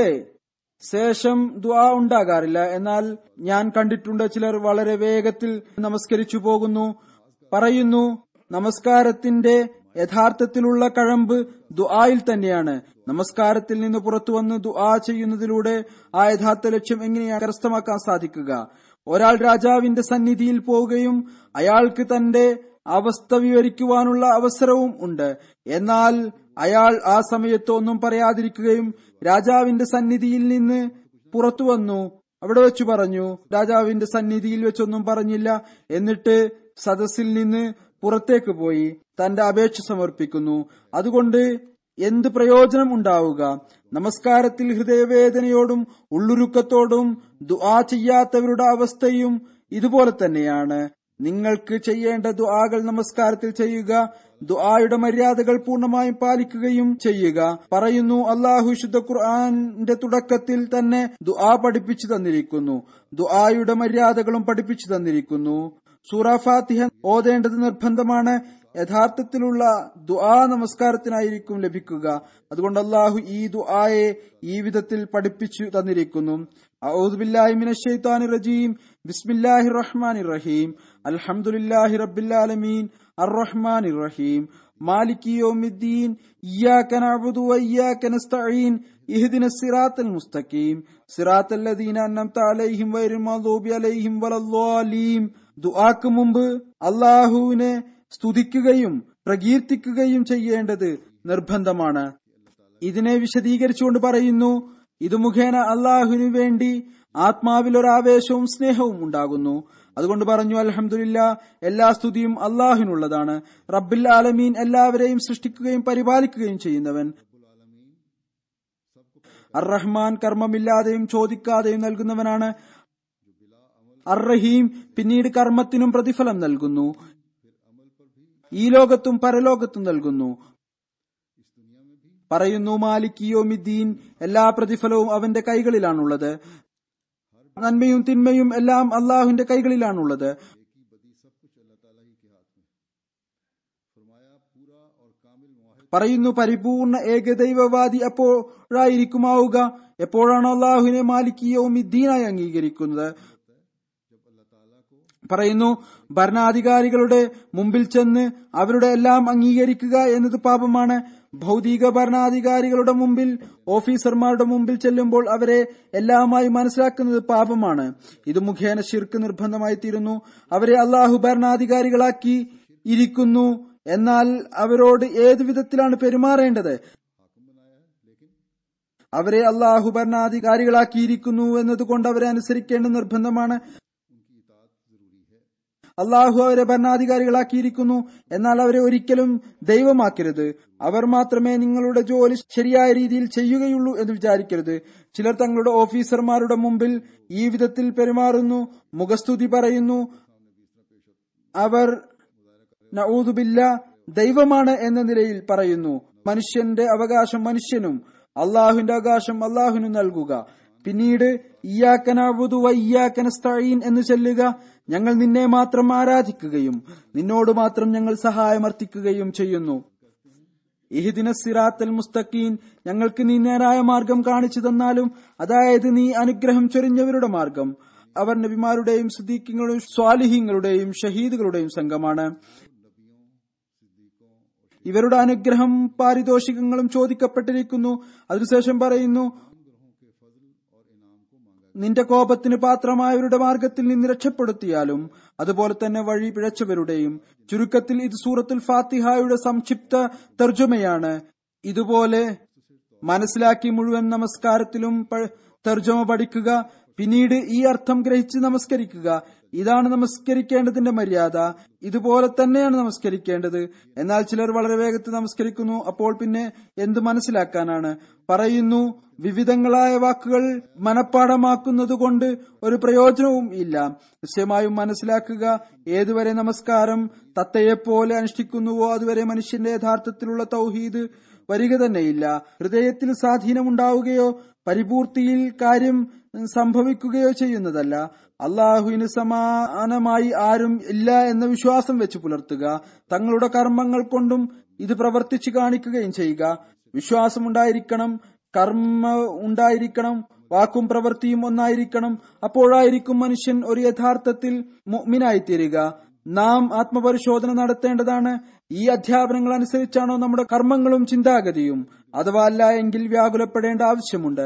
ശേഷം ദ്വാ ഉണ്ടാകാറില്ല എന്നാൽ ഞാൻ കണ്ടിട്ടുണ്ട് ചിലർ വളരെ വേഗത്തിൽ നമസ്കരിച്ചു പോകുന്നു പറയുന്നു നമസ്കാരത്തിന്റെ യഥാർത്ഥത്തിലുള്ള കഴമ്പ് ദുആയിൽ തന്നെയാണ് നമസ്കാരത്തിൽ നിന്ന് പുറത്തു വന്ന് ദുആ ചെയ്യുന്നതിലൂടെ ആ യഥാർത്ഥ ലക്ഷ്യം എങ്ങനെയാണ് കരസ്ഥമാക്കാൻ സാധിക്കുക ഒരാൾ രാജാവിന്റെ സന്നിധിയിൽ പോവുകയും അയാൾക്ക് തന്റെ അവസ്ഥ വിവരിക്കുവാനുള്ള അവസരവും ഉണ്ട് എന്നാൽ അയാൾ ആ സമയത്ത് ഒന്നും പറയാതിരിക്കുകയും രാജാവിന്റെ സന്നിധിയിൽ നിന്ന് പുറത്തു വന്നു അവിടെ വെച്ച് പറഞ്ഞു രാജാവിന്റെ സന്നിധിയിൽ വെച്ചൊന്നും പറഞ്ഞില്ല എന്നിട്ട് സദസ്സിൽ നിന്ന് പുറത്തേക്ക് പോയി തന്റെ അപേക്ഷ സമർപ്പിക്കുന്നു അതുകൊണ്ട് എന്ത് പ്രയോജനം ഉണ്ടാവുക നമസ്കാരത്തിൽ ഹൃദയവേദനയോടും ഉള്ളുരുക്കത്തോടും ദുആ ചെയ്യാത്തവരുടെ അവസ്ഥയും ഇതുപോലെ തന്നെയാണ് നിങ്ങൾക്ക് ചെയ്യേണ്ട ദുആകൾ നമസ്കാരത്തിൽ ചെയ്യുക ദുആയുടെ മര്യാദകൾ പൂർണ്ണമായും പാലിക്കുകയും ചെയ്യുക പറയുന്നു അള്ളാഹു ശുദ്ധ ഖുർആന്റെ തുടക്കത്തിൽ തന്നെ ദുആ പഠിപ്പിച്ചു തന്നിരിക്കുന്നു ദുആയുടെ മര്യാദകളും പഠിപ്പിച്ചു തന്നിരിക്കുന്നു സൂറ ഫാത്തിഹ ഓതേണ്ടത് നിർബന്ധമാണ് യഥാർത്ഥത്തിലുള്ള ദുആ നമസ്കാരത്തിനായിരിക്കും ലഭിക്കുക അതുകൊണ്ട് അള്ളാഹു ഈ ദുആയെ ഈ വിധത്തിൽ പഠിപ്പിച്ചു തന്നിരിക്കുന്നു أعوذ بالله من الشيطان الرجيم بسم الله الرحمن الرحيم الحمد لله رب العالمين الرحمن الرحيم مالك يوم الدين إياك نعبد وإياك نستعين اهدنا الصراط المستقيم صراط الذين أنعمت عليهم غير المغضوب عليهم ولا الضالين ദുആക്ക് മുമ്പ് അള്ളാഹുവിനെ സ്തുതിക്കുകയും പ്രകീർത്തിക്കുകയും ചെയ്യേണ്ടത് നിർബന്ധമാണ് ഇതിനെ വിശദീകരിച്ചുകൊണ്ട് പറയുന്നു ഇത് മുഖേന അള്ളാഹുവിനു വേണ്ടി ആത്മാവിൽ ഒരു ആവേശവും സ്നേഹവും ഉണ്ടാകുന്നു അതുകൊണ്ട് പറഞ്ഞു അലഹമില്ല എല്ലാ സ്തുതിയും അള്ളാഹുവിനുള്ളതാണ് റബ്ബിൽ ആലമീൻ എല്ലാവരെയും സൃഷ്ടിക്കുകയും പരിപാലിക്കുകയും ചെയ്യുന്നവൻ അർ റഹ്മാൻ കർമ്മമില്ലാതെയും ചോദിക്കാതെയും നൽകുന്നവനാണ് അർ റഹീം പിന്നീട് കർമ്മത്തിനും പ്രതിഫലം നൽകുന്നു ഈ ലോകത്തും പരലോകത്തും നൽകുന്നു പറയുന്നു മാലിക്കിയോമിദ്ദീൻ എല്ലാ പ്രതിഫലവും അവന്റെ കൈകളിലാണുള്ളത് നന്മയും തിന്മയും എല്ലാം അള്ളാഹുവിന്റെ കൈകളിലാണുള്ളത് नेकी बदी सब कुछ अल्लाह ताला ही के हाथ में है। फरमाया पूरा और कामिल मुआहिद പറയുന്നു പരിപൂർണ ഏകദൈവവാദി എപ്പോഴായിരിക്കുമാവുക എപ്പോഴാണ് അള്ളാഹുവിനെ മാലിക്കിയോമിദ്ദീനായി അംഗീകരിക്കുന്നത് जब अल्लाह ताला को പറയുന്നു ഭരണാധികാരികളുടെ മുമ്പിൽ ചെന്ന് അവരുടെ എല്ലാം അംഗീകരിക്കുക എന്നത് പാപമാണ് ഭൗതിക ഭരണാധികാരികളുടെ മുമ്പിൽ ഓഫീസർമാരുടെ മുമ്പിൽ ചെല്ലുമ്പോൾ അവരെ എല്ലാമായി മനസ്സിലാക്കുന്നത് പാപമാണ് ഇത് മുഖേന ശിർക്ക് നിർബന്ധമായി തീരുന്നു അവരെ അള്ളാഹു ഭരണാധികാരികളാക്കി ഇരിക്കുന്നു എന്നാൽ അവരോട് ഏതു വിധത്തിലാണ് പെരുമാറേണ്ടത് हाकिम बनाया है लेकिन അവരെ അള്ളാഹു ഭരണാധികാരികളാക്കിയിരിക്കുന്നു എന്നതുകൊണ്ട് അവരെ അനുസരിക്കേണ്ട നിർബന്ധമാണ് उनकी इतात जरूरी है അള്ളാഹു അവരെ ഭരണാധികാരികളാക്കിയിരിക്കുന്നു എന്നാൽ അവരെ ഒരിക്കലും ദൈവമാക്കരുത് അവർ മാത്രമേ നിങ്ങളുടെ ജോലി ശരിയായ രീതിയിൽ ചെയ്യുകയുള്ളൂ എന്ന് വിചാരിക്കരുത് ചിലർ തങ്ങളുടെ ഓഫീസർമാരുടെ മുമ്പിൽ ഈ വിധത്തിൽ പെരുമാറുന്നു മുഖസ്തുതി പറയുന്നു അവർ നഊദുബില്ല ദൈവമാണ് എന്ന നിലയിൽ പറയുന്നു മനുഷ്യന്റെ അവകാശം മനുഷ്യനും അള്ളാഹുവിന്റെ അവകാശം അള്ളാഹുവിനും നൽകുക പിന്നീട് ഇയാക്കനബുദു വയ്യാക്കനസ്തീൻ എന്ന് ചൊല്ലുക ഞങ്ങൾ നിന്നെ മാത്രം ആരാധിക്കുകയും നിന്നോട് മാത്രം ഞങ്ങൾ സഹായമർത്ഥിക്കുകയും ചെയ്യുന്നു ഇഹിദിന സിറാത്തൽ മുസ്തഖീൻ ഞങ്ങൾക്ക് നീ നേരായ മാർഗം കാണിച്ചു തന്നാലും അതായത് നീ അനുഗ്രഹം ചൊരിഞ്ഞവരുടെ മാർഗം അവർ നബിമാരുടെയും സിദ്ദീഖിങ്ങളുടെയും സ്വാലിഹീങ്ങളുടെയും ഷഹീദുകളുടെയും സംഘമാണ് ഇവരുടെ അനുഗ്രഹം പാരിതോഷികങ്ങളും ചോദിക്കപ്പെട്ടിരിക്കുന്നു അതിനുശേഷം പറയുന്നു നിന്റെ കോപത്തിന് പാത്രമായവരുടെ മാർഗത്തിൽ നിന്ന് രക്ഷപ്പെടുത്തിയാലും അതുപോലെ തന്നെ വഴി പിഴച്ചവരുടെയും ചുരുക്കത്തിൽ ഇത് സൂറത്തുൽ ഫാത്തിഹായുടെ സംക്ഷിപ്ത തർജ്ജമയാണ് ഇതുപോലെ മനസ്സിലാക്കി മുഴുവൻ നമസ്കാരത്തിലും പ- തർജ്ജമ പഠിക്കുക പിന്നീട് ഈ അർത്ഥം ഗ്രഹിച്ച് നമസ്കരിക്കുക ഇതാണ് നമസ്കരിക്കേണ്ടതിന്റെ മര്യാദ ഇതുപോലെ തന്നെയാണ് നമസ്കരിക്കേണ്ടത് എന്നാൽ ചിലർ വളരെ വേഗത്തിൽ നമസ്കരിക്കുന്നു അപ്പോൾ പിന്നെ എന്ത് മനസ്സിലാക്കാനാണ് പറയുന്നു വിവിധങ്ങളായ വാക്കുകൾ മനഃപ്പാടമാക്കുന്നത് കൊണ്ട് ഒരു പ്രയോജനവും ഇല്ല നിശ്ചയമായും മനസ്സിലാക്കുക ഏതുവരെ നമസ്കാരം തത്തയെപ്പോലെ അനുഷ്ഠിക്കുന്നുവോ അതുവരെ മനുഷ്യന്റെ യഥാർത്ഥത്തിലുള്ള തൗഹീദ് വരിക തന്നെയില്ല ഹൃദയത്തിൽ സ്വാധീനമുണ്ടാവുകയോ പരിപൂർത്തിയിൽ കാര്യം സംഭവിക്കുകയോ ചെയ്യുന്നതല്ല അള്ളാഹുവിന് സമാനമായി ആരും ഇല്ല എന്ന വിശ്വാസം വെച്ച് പുലർത്തുക തങ്ങളുടെ കർമ്മങ്ങൾ കൊണ്ടും ഇത് പ്രവർത്തിച്ചു കാണിക്കുകയും ചെയ്യുക വിശ്വാസമുണ്ടായിരിക്കണം കർമ്മ ഉണ്ടായിരിക്കണം വാക്കും പ്രവൃത്തിയും ഒന്നായിരിക്കണം അപ്പോഴായിരിക്കും മനുഷ്യൻ ഒരു യഥാർത്ഥത്തിൽ മുഅ്മിനായിത്തീരുക നാം ആത്മപരിശോധന നടത്തേണ്ടതാണ് ഈ അധ്യാപനങ്ങൾ അനുസരിച്ചാണോ നമ്മുടെ കർമ്മങ്ങളും ചിന്താഗതിയും അഥവാ അല്ല എങ്കിൽ വ്യാകുലപ്പെടേണ്ട ആവശ്യമുണ്ട്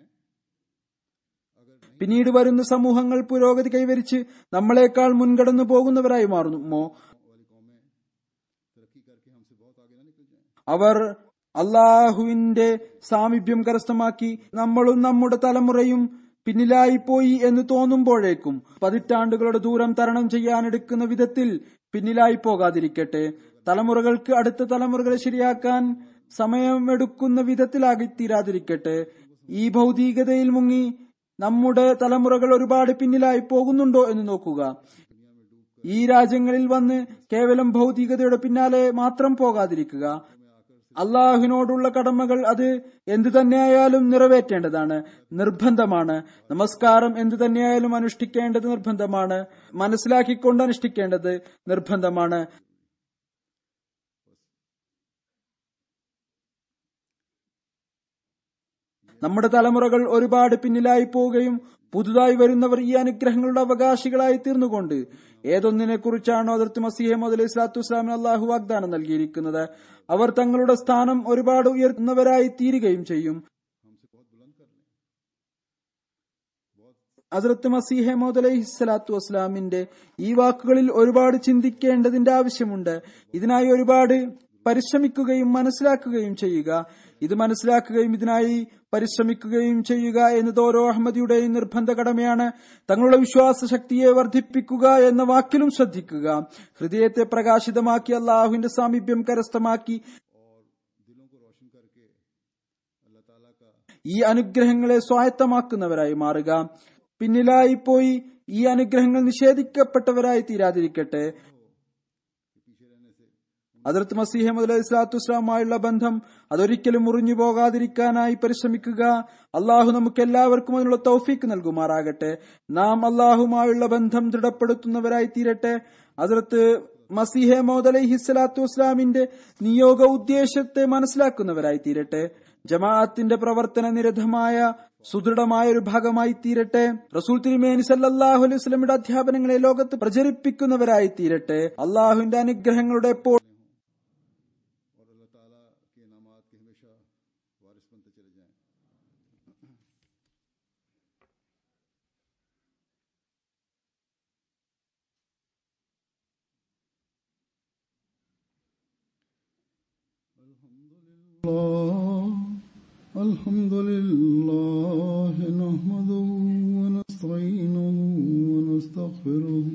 പിന്നീട് വരുന്ന സമൂഹങ്ങൾ പുരോഗതി കൈവരിച്ച് നമ്മളെക്കാൾ മുൻകടന്നു പോകുന്നവരായി മാറുമോ तरक्की करके हमसे बहुत आगे ना निकल जाए അവർ അള്ളാഹുവിന്റെ സാമീപ്യം കരസ്ഥമാക്കി നമ്മളും നമ്മുടെ തലമുറയും പിന്നിലായി പോയി എന്ന് തോന്നുമ്പോഴേക്കും പതിറ്റാണ്ടുകളുടെ ദൂരം തരണം ചെയ്യാനെടുക്കുന്ന വിധത്തിൽ പിന്നിലായി പോകാതിരിക്കട്ടെ തലമുറകൾക്ക് അടുത്ത തലമുറകളെ ശരിയാക്കാൻ സമയമെടുക്കുന്ന വിധത്തിലാകിത്തീരാതിരിക്കട്ടെ ഈ ഭൗതികതയിൽ മുങ്ങി നമ്മുടെ തലമുറകൾ ഒരുപാട് പിന്നിലായി പോകുന്നുണ്ടോ എന്ന് നോക്കുക ഈ രാജ്യങ്ങളിൽ വന്ന് കേവലം ഭൗതികതയുടെ പിന്നാലെ മാത്രം പോകാതിരിക്കുക അള്ളാഹുവിനോടുള്ള കടമകൾ അത് എന്തു തന്നെയായാലും നിറവേറ്റേണ്ടതാണ് നിർബന്ധമാണ് നമസ്കാരം എന്തു തന്നെയായാലും അനുഷ്ഠിക്കേണ്ടത് നിർബന്ധമാണ് മനസ്സിലാക്കിക്കൊണ്ട് അനുഷ്ഠിക്കേണ്ടത് നിർബന്ധമാണ് നമ്മുടെ തലമുറകൾ ഒരുപാട് പിന്നിലായി പോവുകയും പുതുതായി വരുന്നവർ ഈ അനുഗ്രഹങ്ങളുടെ അവകാശികളായി തീർന്നുകൊണ്ട് ഏതൊന്നിനെ കുറിച്ചാണോ അതിർത്തി മസീഹ മുതൽ ഇസ്ലാത്തു ഇസ്ലാമിന് അള്ളാഹു വാഗ്ദാനം നൽകിയിരിക്കുന്നത് അവർ തങ്ങളുടെ സ്ഥാനം ഒരുപാട് ഉയർത്തുന്നവരായി തീരുകയും ചെയ്യും ഹസ്രത്ത് മസീഹ മോദലൈഹി സ്വലാത്തു വസ്ലാമിന്റെ ഈ വാക്കുകളിൽ ഒരുപാട് ചിന്തിക്കേണ്ടതിന്റെ ആവശ്യമുണ്ട് ഇതിനായി ഒരുപാട് പരിശ്രമിക്കുകയും മനസ്സിലാക്കുകയും ചെയ്യുക ഇത് മനസ്സിലാക്കുകയും ഇതിനായി പരിശ്രമിക്കുകയും ചെയ്യുക എന്നത് ഓരോ അഹമ്മദിയുടെയും നിർബന്ധ കടമയാണ് തങ്ങളുടെ വിശ്വാസ ശക്തിയെ വർദ്ധിപ്പിക്കുക എന്ന വാക്കിലും ശ്രദ്ധിക്കുക ഹൃദയത്തെ പ്രകാശിതമാക്കി അള്ളാഹുവിന്റെ സാമീപ്യം കരസ്ഥമാക്കി दिलों को रोशन करके अल्लाह ताला का ഈ അനുഗ്രഹങ്ങളെ സ്വായത്തമാക്കുന്നവരായി മാറുക പിന്നിലായി പോയി ഈ അനുഗ്രഹങ്ങൾ നിഷേധിക്കപ്പെട്ടവരായി തീരാതിരിക്കട്ടെ അതിർത്ത് മസീഹമദ് അലൈഹി സ്വലാത്തു വസ്സലാമുമായുള്ള ബന്ധം അതൊരിക്കലും മുറിഞ്ഞു പോകാതിരിക്കാനായി പരിശ്രമിക്കുക അള്ളാഹു നമുക്ക് എല്ലാവർക്കും അതിനുള്ള തൗഫീക്ക് നൽകുമാറാകട്ടെ നാം അള്ളാഹുമായുള്ള ബന്ധം ദൃഢപ്പെടുത്തുന്നവരായി തീരട്ടെ അതിർത്ത് മസീഹെ മോദ് അലൈഹി സ്വലാത്തു വസ്സലാമിന്റെ നിയോഗ ഉദ്ദേശത്തെ മനസ്സിലാക്കുന്നവരായി തീരട്ടെ ജമാഅത്തിന്റെ പ്രവർത്തന നിരതമായ സുദൃഢമായ ഒരു ഭാഗമായി തീരട്ടെ റസൂൽ തിരുമേനി സല്ലാഹു അലൈഹി സ്വലമിയുടെ അധ്യാപനങ്ങളെ ലോകത്ത് പ്രചരിപ്പിക്കുന്നവരായി തീരട്ടെ അള്ളാഹുവിന്റെ അനുഗ്രഹങ്ങളുടെ എപ്പോൾ और अल्लाह ताला के इनामात के हमेशा वारिस बनते चले जाएं الله الحمد لله نحمده ونستعينه ونستغفره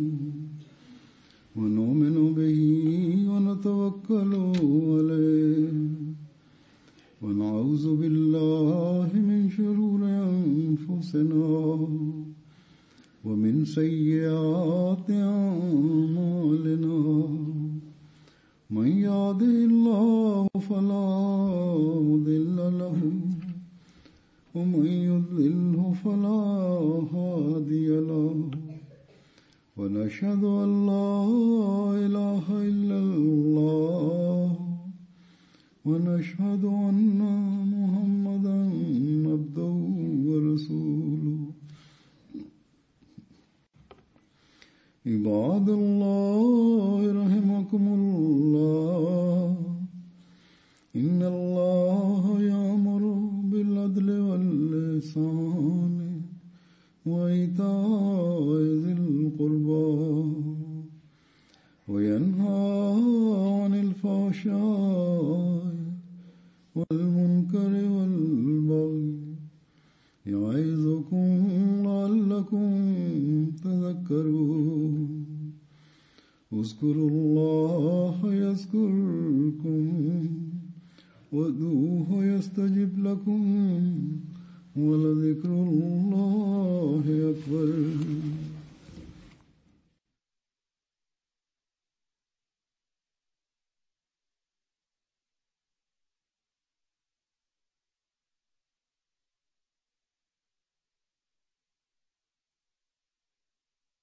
ونؤمن به ونتوكل عليه ونعوذ بالله من شرور أنفسنا ومن سيئات أعمالنا من يهده الله فلا مضل له ومن يضلله فلا هادي له ونشهد أن لا إله إلا الله ونشهد أن محمدا عبده ورسوله عباد الله رحمكم الله إن الله يأمر بالعدل واللسان وإيتاء ذي القربى وينهى عن الفحشاء والمنكر والبغي يعظكم لعلكم تذكرون اذكروا الله يذكركم وادعوه يستجب لكم ولذكر الله أكبر